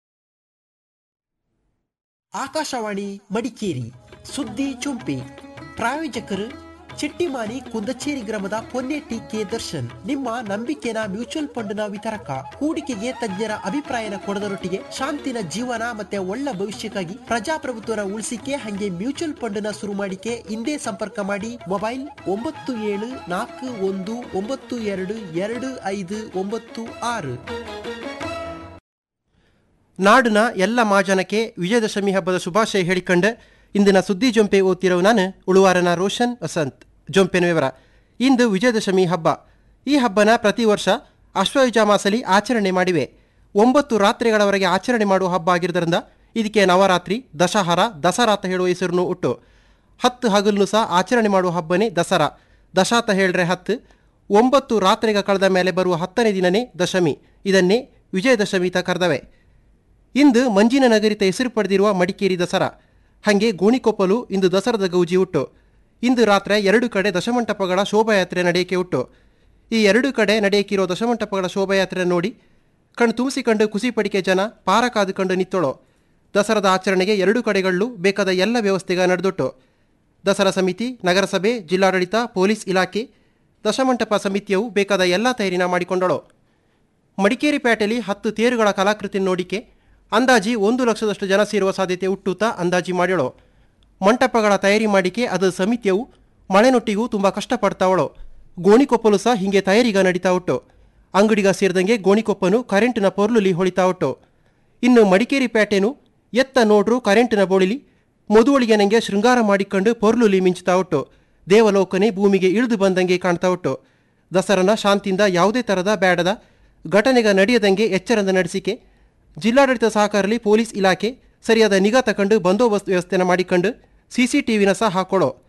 ಆಕಾಶವಾಣಿ ಮಡಿಕೇರಿ ಸುದ್ದಿ ಚುಂಪಿ ಪ್ರಾಯೋಜಕರು ಚಿಟ್ಟಿಮಾನಿ ಕುಂದಚೇರಿ ಗ್ರಾಮದ ಪೊನ್ನೆಟ್ಟಿ ಕೆ ದರ್ಶನ್ ನಿಮ್ಮ ನಂಬಿಕೆನ ಮ್ಯೂಚುವಲ್ ಫಂಡ್ನ ವಿತರಕ ಹೂಡಿಕೆಗೆ ತಜ್ಞರ ಅಭಿಪ್ರಾಯನ ಕೊಡದರೊಟ್ಟಿಗೆ ಶಾಂತಿನ ಜೀವನ ಮತ್ತೆ ಒಳ್ಳೆ ಭವಿಷ್ಯಕ್ಕಾಗಿ ಪ್ರಜಾಪ್ರಭುತ್ವನ ಉಳಿಸಿಕೆ ಹಂಗೆ ಮ್ಯೂಚುವಲ್ ಫಂಡ್ನ ಶುರು ಮಾಡಿಕೆ ಹಿಂದೆ ಸಂಪರ್ಕ ಮಾಡಿ ಮೊಬೈಲ್ ಒಂಬತ್ತು ಏಳು ನಾಲ್ಕು ಒಂದು ಒಂಬತ್ತು ಎರಡು ಎರಡು ಐದು ಒಂಬತ್ತು ಆರು
ನಾಡಿನ ಎಲ್ಲ ಮಾಜನಕ್ಕೆ ವಿಜಯದಶಮಿ ಹಬ್ಬದ ಶುಭಾಶಯ ಹೇಳಿಕೊಂಡೆ ಇಂದಿನ ಸುದ್ದಿ ಜೊಂಪೆ ಓದ್ತಿರೋ ನಾನು ಉಳುವಾರನ ರೋಷನ್ ವಸಂತ್ ಜೊಂಪೆನ ವಿವರ ಇಂದು ವಿಜಯದಶಮಿ ಹಬ್ಬ ಈ ಹಬ್ಬನ ಪ್ರತಿ ವರ್ಷ ಅಶ್ವಯುಜ ಮಾಸಲಿ ಆಚರಣೆ ಮಾಡಿವೆ ಒಂಬತ್ತು ರಾತ್ರಿಗಳವರೆಗೆ ಆಚರಣೆ ಮಾಡುವ ಹಬ್ಬ ಆಗಿರೋದ್ರಿಂದ ಇದಕ್ಕೆ ನವರಾತ್ರಿ ದಶಹರ ದಸರಾ ಅಂತ ಹೇಳುವ ಹೆಸರನ್ನು ಉಟ್ಟು ಹತ್ತು ಹಗಲನ್ನು ಸಹ ಆಚರಣೆ ಮಾಡುವ ಹಬ್ಬನೇ ದಸರಾ ದಶಾತ ಹೇಳ್ರೆ ಹತ್ತು ಒಂಬತ್ತು ರಾತ್ರಿಗ ಕಳೆದ ಮೇಲೆ ಬರುವ ಹತ್ತನೇ ದಿನನೇ ದಶಮಿ ಇದನ್ನೇ ವಿಜಯದಶಮಿ ತ ಕರೆದವೆ ಇಂದು ಮಂಜಿನ ನಗರಿತ ಹೆಸರು ಪಡೆದಿರುವ ಮಡಿಕೇರಿ ದಸರಾ ಹಾಗೆ ಗೋಣಿಕೊಪ್ಪಲು ಇಂದು ದಸರಾದ ಗೌಜಿ ಉಟ್ಟು ಇಂದು ರಾತ್ರಿ ಎರಡು ಕಡೆ ದಶಮಂಟಪಗಳ ಶೋಭಾಯಾತ್ರೆ ನಡೆಯಕ್ಕೆ ಉಟ್ಟು ಈ ಎರಡು ಕಡೆ ನಡೆಯಕ್ಕಿರೋ ದಶಮಂಟಪಗಳ ಶೋಭಾಯಾತ್ರೆ ನೋಡಿ ಕಣ್ಣು ತುಂಬಿಸಿಕೊಂಡು ಕುಸಿಪಡಿಕೆ ಜನ ಪಾರ ಕಾದುಕೊಂಡು ನಿತ್ತೋಳೋ ದಸರಾದ ಆಚರಣೆಗೆ ಎರಡು ಕಡೆಗಳಲ್ಲೂ ಬೇಕಾದ ಎಲ್ಲ ವ್ಯವಸ್ಥೆಗ ನಡೆದೊಟ್ಟು ದಸರಾ ಸಮಿತಿ ನಗರಸಭೆ ಜಿಲ್ಲಾಡಳಿತ ಪೊಲೀಸ್ ಇಲಾಖೆ ದಶಮಂಟಪ ಸಮಿತಿಯವು ಬೇಕಾದ ಎಲ್ಲ ತಯಾರಿನ ಮಾಡಿಕೊಂಡಳು ಮಡಿಕೇರಿ ಪೇಟೆಯಲ್ಲಿ ಹತ್ತು ತೇರುಗಳ ಕಲಾಕೃತಿ ನೋಡಿಕೆ ಅಂದಾಜಿ ಒಂದು ಲಕ್ಷದಷ್ಟು ಜನ ಸೇರುವ ಸಾಧ್ಯತೆ ಹುಟ್ಟುತ್ತಾ ಅಂದಾಜಿ ಮಾಡ್ಯಳು ಮಂಟಪಗಳ ತಯಾರಿ ಮಾಡಿಕೆ ಅದು ಸಮಿತಿಯವು ಮಳೆನೊಟ್ಟಿಗೂ ತುಂಬ ಕಷ್ಟಪಡ್ತಾವಳು ಗೋಣಿಕೊಪ್ಪಲು ಸಹ ಹಿಂಗೆ ತಯಾರಿಗ ನಡೀತಾ ಉಟ್ಟು ಅಂಗಡಿಗ ಸೇರಿದಂಗೆ ಗೋಣಿಕೊಪ್ಪನು ಕರೆಂಟಿನ ಪೊರ್ಲುಲಿ ಹೊಳಿತಾ ಉಟ್ಟು ಇನ್ನು ಮಡಿಕೇರಿ ಪೇಟೆನು ಎತ್ತ ನೋಡ್ರು ಕರೆಂಟಿನ ಬೋಳಿಲಿ ಮದುವಳಿಗೆ ನಂಗೆ ಶೃಂಗಾರ ಮಾಡಿಕೊಂಡು ಪೊರ್ಲುಲಿ ಮಿಂಚ್ತಾ ಉಟ್ಟು ದೇವಲೋಕನೆ ಭೂಮಿಗೆ ಇಳಿದು ಬಂದಂಗೆ ಕಾಣ್ತಾ ಉಟ್ಟು ದಸರನ ಶಾಂತಿಯಿಂದ ಯಾವುದೇ ಥರದ ಬೇಡದ ಘಟನೆಗ ನಡೆಯದಂಗೆ ಎಚ್ಚರದ ನಡೆಸಿಕೆ ಜಿಲ್ಲಾಡಳಿತ ಸಹಕಾರದಲ್ಲಿ ಪೊಲೀಸ್ ಇಲಾಖೆ ಸರಿಯಾದ ನಿಗಾ ತಕೊಂಡು ಬಂದೋಬಸ್ತ್ ವ್ಯವಸ್ಥೆನ ಮಾಡಿಕೊಂಡು ಸಿ ಸಿ ಟಿ ವಿನ ಸಹ ಹಾಕೊಳ್ಳೋ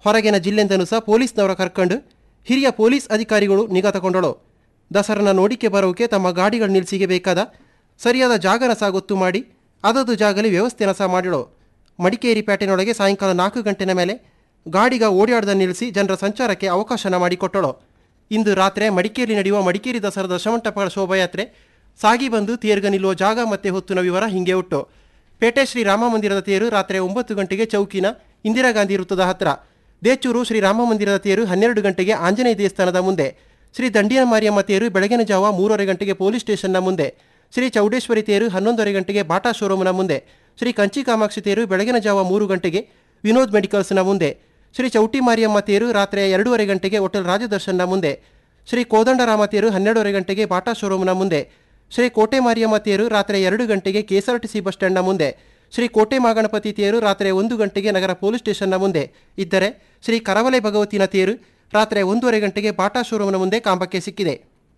ಹೊರಗಿನ ಜಿಲ್ಲೆಂದನೂ ಸಹ ಪೊಲೀಸ್ನವರ ಕರ್ಕೊಂಡು ಹಿರಿಯ ಪೊಲೀಸ್ ಅಧಿಕಾರಿಗಳು ನಿಗಾ ತಗೊಂಡಳು ದಸರನ ನೋಡಿಕೆ ಬರೋಕೆ ತಮ್ಮ ಗಾಡಿಗಳ ನಿಲ್ಲಿಸಿಗೆ ಬೇಕಾದ ಸರಿಯಾದ ಜಾಗನ ಸಹ ಗೊತ್ತು ಮಾಡಿ ಅದದು ಜಾಗಲಿ ವ್ಯವಸ್ಥೆನ ಸಹ ಮಾಡಿಳು ಮಡಿಕೇರಿ ಪೇಟೆನೊಳಗೆ ಸಾಯಂಕಾಲ ನಾಲ್ಕು ಗಂಟೆನ ಮೇಲೆ ಗಾಡಿಗ ಓಡಾಡದ ನಿಲ್ಲಿಸಿ ಜನರ ಸಂಚಾರಕ್ಕೆ ಅವಕಾಶನ ಮಾಡಿಕೊಟ್ಟಳು ಇಂದು ರಾತ್ರಿ ಮಡಿಕೇರಿ ನಡೆಯುವ ಮಡಿಕೇರಿ ದಸರಾ ದಶಮಂಟಪಗಳ ಶೋಭಾಯಾತ್ರೆ ಸಾಗಿ ಬಂದು ತೇರ್ಗ ನಿಲ್ಲುವ ಜಾಗ ಮತ್ತೆ ಹೊತ್ತಿನ ವಿವರ ಹಿಂಗೆ ಉಂಟು ಪೇಟೆ ಶ್ರೀ ರಾಮ ಮಂದಿರದ ತೇರು ರಾತ್ರಿ ಒಂಬತ್ತು ಗಂಟೆಗೆ ಚೌಕಿನ ಇಂದಿರಾ ಗಾಂಧಿ ವೃತ್ತದ ಹತ್ತಿರ ದೇಚೂರು ಶ್ರೀ ರಾಮ ಮಂದಿರದ ತೇರು ಹನ್ನೆರಡು ಗಂಟೆಗೆ ಆಂಜನೇಯ ದೇವಸ್ಥಾನದ ಮುಂದೆ ಶ್ರೀ ದಂಡಿನ ಮಾರಿಯಮ್ಮ ತೇರು ಬೆಳಗಿನ ಜಾವ ಮೂರುವರೆ ಗಂಟೆಗೆ ಪೊಲೀಸ್ ಸ್ಟೇಷನ್ನ ಮುಂದೆ ಶ್ರೀ ಚೌಡೇಶ್ವರಿ ತೇರು ಹನ್ನೊಂದೂವರೆ ಗಂಟೆಗೆ ಬಾಟಾ ಶೋರೂಮ್ನ ಮುಂದೆ ಶ್ರೀ ಕಂಚಿ ಕಾಮಾಕ್ಷಿ ತೇರು ಬೆಳಗಿನ ಜಾವ ಮೂರು ಗಂಟೆಗೆ ವಿನೋದ್ ಮೆಡಿಕಲ್ಸ್ನ ಮುಂದೆ ಶ್ರೀ ಚೌಟಿ ಮಾರಿಯಮ್ಮ ತೇರು ರಾತ್ರಿ ಎರಡೂವರೆ ಗಂಟೆಗೆ ಹೋಟೆಲ್ ರಾಜದರ್ಶನ್ನ ಮುಂದೆ ಶ್ರೀ ಕೋದಂಡರಾಮ ತೇರು ಹನ್ನೆರಡೂವರೆ ಗಂಟೆಗೆ ಬಾಟಾ ಶೋರೂಮ್ನ ಮುಂದೆ ಶ್ರೀ ಕೋಟೆ ಮಾರಿಯಮ್ಮ ತೇರು ರಾತ್ರಿ ಎರಡು ಗಂಟೆಗೆ ಕೆಎಸ್ಆರ್ಟಿಸಿ ಬಸ್ ಸ್ಟ್ಯಾಂಡ್ನ ಮುಂದೆ ಶ್ರೀ ಕೋಟೆ ಮಾಗಣಪತಿ ತೇರು ರಾತ್ರಿ ಒಂದು ಗಂಟೆಗೆ ನಗರ ಪೊಲೀಸ್ ಸ್ಟೇಷನ್ನ ಮುಂದೆ ಇದ್ದರೆ ಶ್ರೀ ಕರವಲೆ ಭಗವತಿನ ತೇರು ರಾತ್ರಿ ಒಂದೂವರೆ ಗಂಟೆಗೆ ಬಾಟಾ ಶೋರೂಮ್ನ ಮುಂದೆ ಕಾಂಬಕ್ಕೆ ಸಿಕ್ಕಿದೆ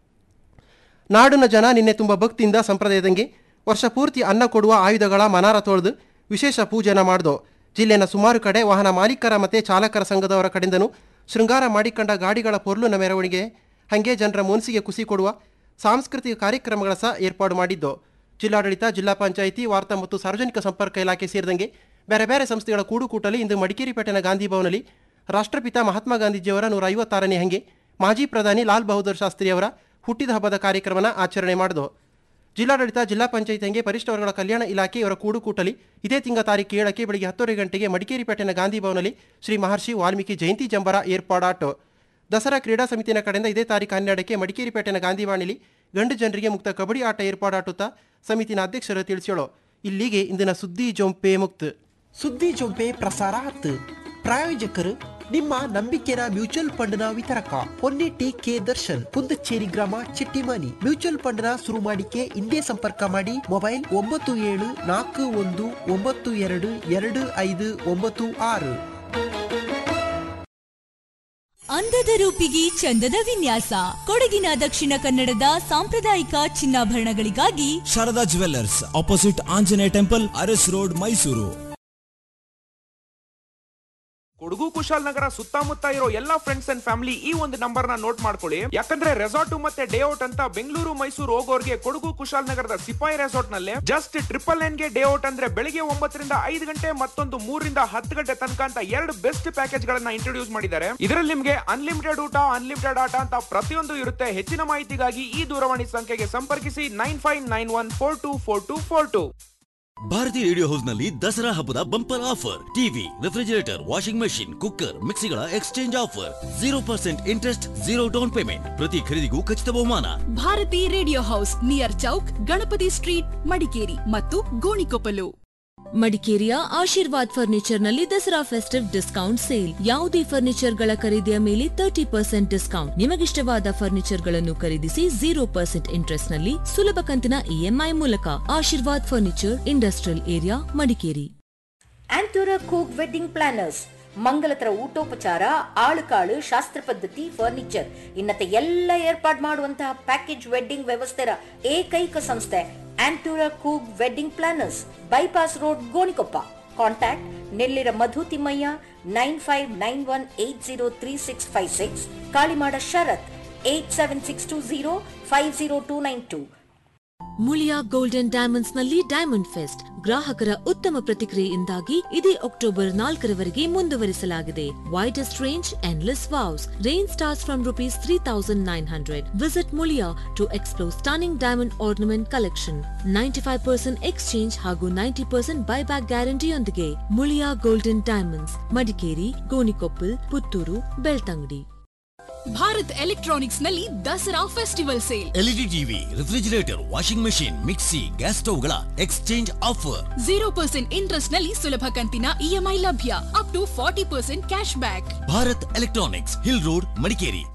ನಾಡಿನ ಜನ ನಿನ್ನೆ ತುಂಬ ಭಕ್ತಿಯಿಂದ ಸಂಪ್ರದಾಯದಂಗೆ ವರ್ಷ ಪೂರ್ತಿ ಅನ್ನ ಕೊಡುವ ಆಯುಧಗಳ ಮನಾರ ತೊಳೆದು ವಿಶೇಷ ಪೂಜೆನ ಮಾಡ್ದು ಜಿಲ್ಲೆನ ಸುಮಾರು ಕಡೆ ವಾಹನ ಮಾಲೀಕರ ಮತ್ತು ಚಾಲಕರ ಸಂಘದವರ ಕಡೆಯಿಂದನೂ ಶೃಂಗಾರ ಮಾಡಿಕೊಂಡ ಗಾಡಿಗಳ ಪೊರ್ಲುನ ಮೆರವಣಿಗೆ ಹಾಗೆ ಜನರ ಮನಸ್ಸಿಗೆ ಖುಷಿ ಕೊಡುವ ಸಾಂಸ್ಕೃತಿಕ ಕಾರ್ಯಕ್ರಮಗಳ ಸಹ ಏರ್ಪಾಡು ಮಾಡಿದ್ದು ಜಿಲ್ಲಾಡಳಿತ ಜಿಲ್ಲಾ ಪಂಚಾಯಿತಿ ವಾರ್ತಾ ಮತ್ತು ಸಾರ್ವಜನಿಕ ಸಂಪರ್ಕ ಇಲಾಖೆ ಸೇರಿದಂಗೆ ಬೇರೆ ಬೇರೆ ಸಂಸ್ಥೆಗಳ ಕೂಡುಕೂಟಲಿ ಇಂದು ಮಡಿಕೇರಿ ಪೇಟೆನ ಗಾಂಧಿ ಭವನಲ್ಲಿ ರಾಷ್ಟ್ರಪಿತ ಮಹಾತ್ಮ ಗಾಂಧೀಜಿಯವರ ನೂರ ಐವತ್ತಾರನೇ ಹಂಗೆ ಮಾಜಿ ಪ್ರಧಾನಿ ಲಾಲ್ ಬಹದ್ದೂರ್ ಶಾಸ್ತ್ರಿಯವರ ಹುಟ್ಟಿದ ಹಬ್ಬದ ಕಾರ್ಯಕ್ರಮನ ಆಚರಣೆ ಮಾಡಿದು ಜಿಲ್ಲಾಡಳಿತ ಜಿಲ್ಲಾ ಪಂಚಾಯತ್ ಹಂಗೆ ಪರಿಷ್ಠ ವರ್ಗಗಳ ಕಲ್ಯಾಣ ಇಲಾಖೆ ಇವರ ಕೂಡುಕೂಟಲಿ ಇದೇ ತಿಂಗಳ ತಾರೀಕು ಏಳಕ್ಕೆ ಬೆಳಗ್ಗೆ ಹತ್ತುವರೆ ಗಂಟೆಗೆ ಮಡಿಕೇರಿ ಪೇಟೆನ ಗಾಂಧಿ ಭವನಲ್ಲಿ ಶ್ರೀ ಮಹರ್ಷಿ ವಾಲ್ಮೀಕಿ ಜಯಂತಿ ಜಂಬರ ಏರ್ಪಾಡಾಟು ದಸರಾ ಕ್ರೀಡಾ ಸಮಿತಿನ ಕಡೆಯಿಂದ ಇದೇ ತಾರೀಕು ಹನ್ನೆರಡಕ್ಕೆ ಮಡಿಕೇರಿ ಪೇಟೆನ ಗಾಂಧಿವಾಣಿಲಿ ಗಂಡು ಜನರಿಗೆ ಮುಕ್ತ ಕಬಡ್ಡಿ ಆಟ ಏರ್ಪಾಡಾಟುತ್ತಾ ಸಮಿತಿನ ಅಧ್ಯಕ್ಷರು ತಿಳಿಸ್ಯೋಳು ಇಲ್ಲಿಗೆ ಇಂದಿನ ಸುದ್ದಿ ಜೊಂಪೆ ಮುಕ್ತ
ಸುದ್ದಿ ಜೊಂಪೆ ಪ್ರಸಾರ ಹತ್ತು ಪ್ರಾಯೋಜಕರು ನಿಮ್ಮ ನಂಬಿಕೆನ ಮ್ಯೂಚುವಲ್ ಫಂಡ್ನ ವಿತರಕ ಹೊನ್ನೆಟ್ಟಿ ಕೆ ದರ್ಶನ್ ಪುಂದಚೇರಿ ಗ್ರಾಮ ಚಿಟ್ಟಿಮಾನಿ ಮ್ಯೂಚುವಲ್ ಫಂಡ್ನ ಶುರು ಮಾಡಿಕೆ ಇಂದೇ ಸಂಪರ್ಕ ಮಾಡಿ ಮೊಬೈಲ್ ಒಂಬತ್ತು ಏಳು ನಾಲ್ಕು ಒಂದು ಒಂಬತ್ತು ಎರಡು ಎರಡು ಐದು ಒಂಬತ್ತು ಆರು
ಅಂದದ ರೂಪಿಗೆ ಚಂದದ ವಿನ್ಯಾಸ ಕೊಡಗಿನ ದಕ್ಷಿಣ ಕನ್ನಡದ ಸಾಂಪ್ರದಾಯಿಕ ಚಿನ್ನಾಭರಣಗಳಿಗಾಗಿ
Sharada jewellers opposite Anjaneya temple Urs road Mysuru
Kodagu Kushalnagar ಸುತ್ತಮುತ್ತ ಇರೋ ಎಲ್ಲಾ ಫ್ರೆಂಡ್ಸ್ ಅಂಡ್ ಫ್ಯಾಮಿಲಿ ಈ ಒಂದು ನಂಬರ್ ನ ನೋಟ್ ಮಾಡ್ಕೊಳ್ಳಿ ಯಾಕಂದ್ರೆ ರೆಸಾರ್ಟ್ ಮತ್ತೆ ಡೇ ಔಟ್ ಅಂತ ಬೆಂಗಳೂರು ಮೈಸೂರು ಹೋಗೋರ್ಗೆ ಕೊಡಗು ಕುಶಾಲನಗರದ ಸಿಪಾಯಿ ರೆಸಾರ್ಟ್ ನಲ್ಲಿ ಜಸ್ಟ್ ಟ್ರಿಪಲ್ ನೈನ್ ಗೆ ಡೇ ಔಟ್ ಅಂದ್ರೆ ಬೆಳಿಗ್ಗೆ ಒಂಬತ್ತರಿಂದ ಐದು ಗಂಟೆ ಮತ್ತೊಂದು ಮೂರರಿಂದ ಹತ್ತು ಗಂಟೆ ತನಕ ಅಂತ ಎರಡು ಬೆಸ್ಟ್ ಪ್ಯಾಕೇಜ್ ಗಳನ್ನ ಇಂಟ್ರೊಡ್ಯೂಸ್ ಮಾಡಿದ್ದಾರೆ ಇದರಲ್ಲಿ ನಿಮ್ಗೆ ಅನ್ಲಿಮಿಟೆಡ್ ಊಟ ಅನ್ಲಿಮಿಟೆಡ್ ಆಟ ಅಂತ ಪ್ರತಿಯೊಂದು ಇರುತ್ತೆ ಹೆಚ್ಚಿನ ಮಾಹಿತಿಗಾಗಿ ಈ ದೂರವಾಣಿ ಸಂಖ್ಯೆಗೆ ಸಂಪರ್ಕಿಸಿ nine five nine one four two four two four two
Bharathi radio house ನಲ್ಲಿ ದಸರಾ ಹಬ್ಬದ bumper offer TV refrigerator washing machine cooker ಮಿಕ್ಸಿಗಳ exchange offer zero percent interest zero down payment ಪ್ರತಿ ಖರೀದಿಗೂ ಖಚಿತ ಬಹುಮಾನ
Bharathi radio house near Chowk Ganapathi street Madikeri ಮತ್ತು ಗೋಣಿಕೊಪ್ಪಲು
ಮಡಿಕೇರಿಯ ಆಶೀರ್ವಾದ್ ಫರ್ನಿಚರ್ನಲ್ಲಿ ದಸರಾ ಫೆಸ್ಟಿವ್ ಡಿಸ್ಕೌಂಟ್ ಸೇಲ್ ಯಾವುದೇ ಫರ್ನಿಚರ್ಗಳ ಖರೀದಿಯ ಮೇಲೆ ತರ್ಟಿ ಪರ್ಸೆಂಟ್ ಡಿಸ್ಕೌಂಟ್ ನಿಮಗಿಷ್ಟವಾದ ಫರ್ನಿಚರ್ಗಳನ್ನು ಖರೀದಿಸಿ ಜೀರೋ ಪರ್ಸೆಂಟ್ ಇಂಟ್ರೆಸ್ಟ್ ನಲ್ಲಿ ಸುಲಭ ಕಂತಿನ ಇಎಂಐ ಮೂಲಕ Ashirwad furniture industrial area Madikeri
ಆಂಟೂರ ಕೂಕ್ ವೆಡ್ಡಿಂಗ್ ಪ್ಲಾನರ್ಸ್ ಮಂಗಲತರ ಊಟೋಪಚಾರ ಆಳುಕಾಳು ಶಾಸ್ತ್ರ ಪದ್ಧತಿ ಫರ್ನಿಚರ್ ಇನ್ನತೆ ಎಲ್ಲ ಏರ್ಪಾಡು ಮಾಡುವಂತಹ ಪ್ಯಾಕೇಜ್ ವೆಡ್ಡಿಂಗ್ ವ್ಯವಸ್ಥೆರ ಏಕೈಕ ಸಂಸ್ಥೆ ಆಂಟೂರ ಕೂಗ್ wedding planners bypass road Gonikoppa contact Nellira Madhu Thimmaiah nine five nine one eight zero three six five six Kalimada Sharath eight seven six two zero five zero two nine two
Muliya golden diamonds ನಲ್ಲಿ ಡೈಮಂಡ್ ಫೆಸ್ಟ್ ಗ್ರಾಹಕರ ಉತ್ತಮ ಪ್ರತಿಕ್ರಿಯೆಯಿಂದಾಗಿ ಇದೇ ಅಕ್ಟೋಬರ್ ನಾಲ್ಕರವರೆಗೆ ಮುಂದುವರಿಸಲಾಗಿದೆ widest range endless wows range starts from rupees three thousand nine hundred visit Muliya to explore stunning diamond ornament collection ninety five percent exchange ಹಾಗೂ ninety percent buyback ಗ್ಯಾರಂಟಿಯೊಂದಿಗೆ Muliya golden diamonds Madikeri Gonikoppal Puttur Belthangady
Bharat electronics ನಲ್ಲಿ Dasara festival sale
LED TV refrigerator washing machine mixie gas ಸ್ಟವ್ಗಳ exchange offer
zero percent interest ನಲ್ಲಿ ಸುಲಭ ಕಂತಿನ EMI ಲಭ್ಯ up to forty percent cash back
Bharat electronics hill road Madikeri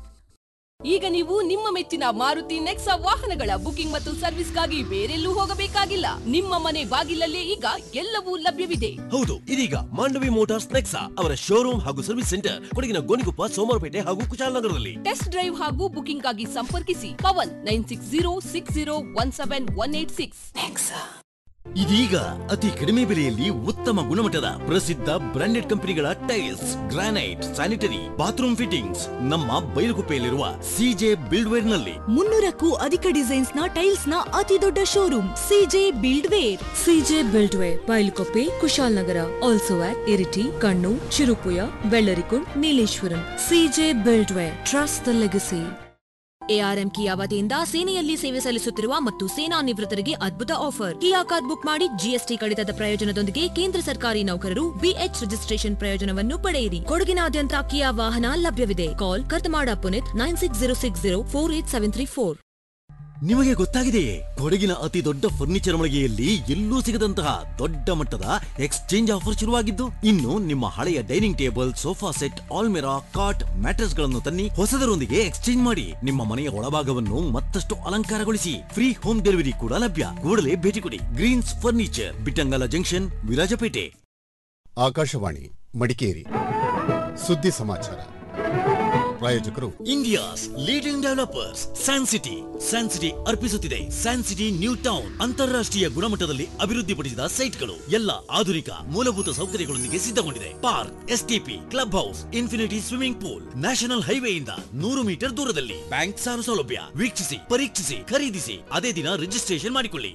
ಈಗ ನೀವು ನಿಮ್ಮ ಮೆಚ್ಚಿನ ಮಾರುತಿ ನೆಕ್ಸಾ ವಾಹನಗಳ ಬುಕಿಂಗ್ ಮತ್ತು ಸರ್ವಿಸ್ಗಾಗಿ ಬೇರೆಲ್ಲೂ ಹೋಗಬೇಕಾಗಿಲ್ಲ ನಿಮ್ಮ ಮನೆ ಬಾಗಿಲಲ್ಲೇ ಈಗ ಎಲ್ಲವೂ ಲಭ್ಯವಿದೆ
ಹೌದು ಇದೀಗ ಮಾಂಡವಿ ಮೋಟಾರ್ಸ್ ನೆಕ್ಸಾ ಅವರ ಶೋರೂಮ್ ಹಾಗೂ ಸರ್ವಿಸ್ ಸೆಂಟರ್ ಕೊಡಗಿನ ಗೋಣಿಕೊಪ್ಪ ಸೋಮವಾರಪೇಟೆ ಹಾಗೂ ಕುಶಾಲನಗರದಲ್ಲಿ
ಟೆಸ್ಟ್ ಡ್ರೈವ್ ಹಾಗೂ ಬುಕಿಂಗ್ ಆಗಿ ಸಂಪರ್ಕಿಸಿ Pavan nine six zero six zero one seven one eight six
ಇದೀಗ ಅತಿ ಕಡಿಮೆ ಬೆಲೆಯಲ್ಲಿ ಉತ್ತಮ ಗುಣಮಟ್ಟದ ಪ್ರಸಿದ್ಧ ಬ್ರಾಂಡೆಡ್ ಕಂಪನಿಗಳ tiles granite sanitary bathroom fittings ನಮ್ಮ ಬೈಲುಗುಪ್ಪೆಯಲ್ಲಿರುವ ಸಿಜೆ ಬಿಲ್ಡ್ವೇರ್ ನಲ್ಲಿ
ಮುನ್ನೂರಕ್ಕೂ ಅಧಿಕ ಡಿಸೈನ್ಸ್ ನ ಟೈಲ್ಸ್ ನ ಅತಿ ದೊಡ್ಡ showroom CJ buildware
CJ buildware Bylakuppe Kushalnagar also at Iritty Kannur Cherupuzha Vellarikund Nileshwaram CJ buildware trust the legacy ARM Kia ವತಿಯಿಂದ ಸೇನೆಯಲ್ಲಿ ಸೇವೆ ಸಲ್ಲಿಸುತ್ತಿರುವ ಮತ್ತು ಸೇನಾ ನಿವೃತ್ತರಿಗೆ ಅದ್ಭುತ ಆಫರ್ ಕಿಯಾ ಕಾರ್ಡ್ ಬುಕ್ ಮಾಡಿ ಜಿಎಸ್ಟಿ ಕಡಿತದ ಪ್ರಯೋಜನದೊಂದಿಗೆ ಕೇಂದ್ರ ಸರ್ಕಾರಿ ನೌಕರರು ಬಿಎಚ್ ರಿಜಿಸ್ಟ್ರೇಷನ್ ಪ್ರಯೋಜನವನ್ನು ಪಡೆಯಿರಿ ಕೊಡಗಿನಾದ್ಯಂತ ಕಿಯಾ ವಾಹನ ಲಭ್ಯವಿದೆ call Karthamada Puneeth nine six zero six zero four eight seven three four
ನಿಮಗೆ ಗೊತ್ತಾಗಿದೆಯೇ ಕೊಡಗಿನ ಅತಿ ದೊಡ್ಡ ಫರ್ನಿಚರ್ ಮಳಿಗೆಯಲ್ಲಿ ಎಲ್ಲೂ ಸಿಗದಂತಹ ದೊಡ್ಡ ಮಟ್ಟದ ಎಕ್ಸ್ಚೇಂಜ್ ಆಫರ್ ಶುರುವಾಗಿದ್ದು ಇನ್ನು ನಿಮ್ಮ ಹಳೆಯ ಡೈನಿಂಗ್ ಟೇಬಲ್ ಸೋಫಾ ಸೆಟ್ ಆಲ್ಮೆರಾ ಕಾಟ್ ಮ್ಯಾಟ್ರೆಸ್ ಗಳನ್ನು ತನ್ನಿ ಹೊಸದರೊಂದಿಗೆ ಎಕ್ಸ್ಚೇಂಜ್ ಮಾಡಿ ನಿಮ್ಮ ಮನೆಯ ಒಳಭಾಗವನ್ನು ಮತ್ತಷ್ಟು ಅಲಂಕಾರಗೊಳಿಸಿ ಫ್ರೀ ಹೋಮ್ ಡೆಲಿವರಿ ಕೂಡ ಲಭ್ಯ ಕೂಡಲೇ ಭೇಟಿ ಕೊಡಿ greens furniture Bittangala junction Virajpet
Akashvani Madikeri ಸುದ್ದಿ ಸಮಾಚಾರ ಪ್ರಾಯೋಜಕರು
India's leading developers San City San City ಅರ್ಪಿಸುತ್ತಿದೆ ಸ್ಯಾನ್ ಸಿಟಿ ನ್ಯೂ ಟೌನ್ ಅಂತಾರಾಷ್ಟ್ರೀಯ ಗುಣಮಟ್ಟದಲ್ಲಿ ಅಭಿವೃದ್ಧಿಪಡಿಸಿದ ಸೈಟ್ಗಳು ಎಲ್ಲ ಆಧುನಿಕ ಮೂಲಭೂತ ಸೌಕರ್ಯಗಳೊಂದಿಗೆ ಸಿದ್ಧಗೊಂಡಿದೆ park STP club house infinity swimming pool national ಹೈವೇಯಿಂದ ನೂರು ಮೀಟರ್ ದೂರದಲ್ಲಿ ಬ್ಯಾಂಕ್ ಸಾಲ ಸೌಲಭ್ಯ ವೀಕ್ಷಿಸಿ ಪರೀಕ್ಷಿಸಿ ಖರೀದಿಸಿ ಅದೇ ದಿನ ರಿಜಿಸ್ಟ್ರೇಷನ್ ಮಾಡಿಕೊಳ್ಳಿ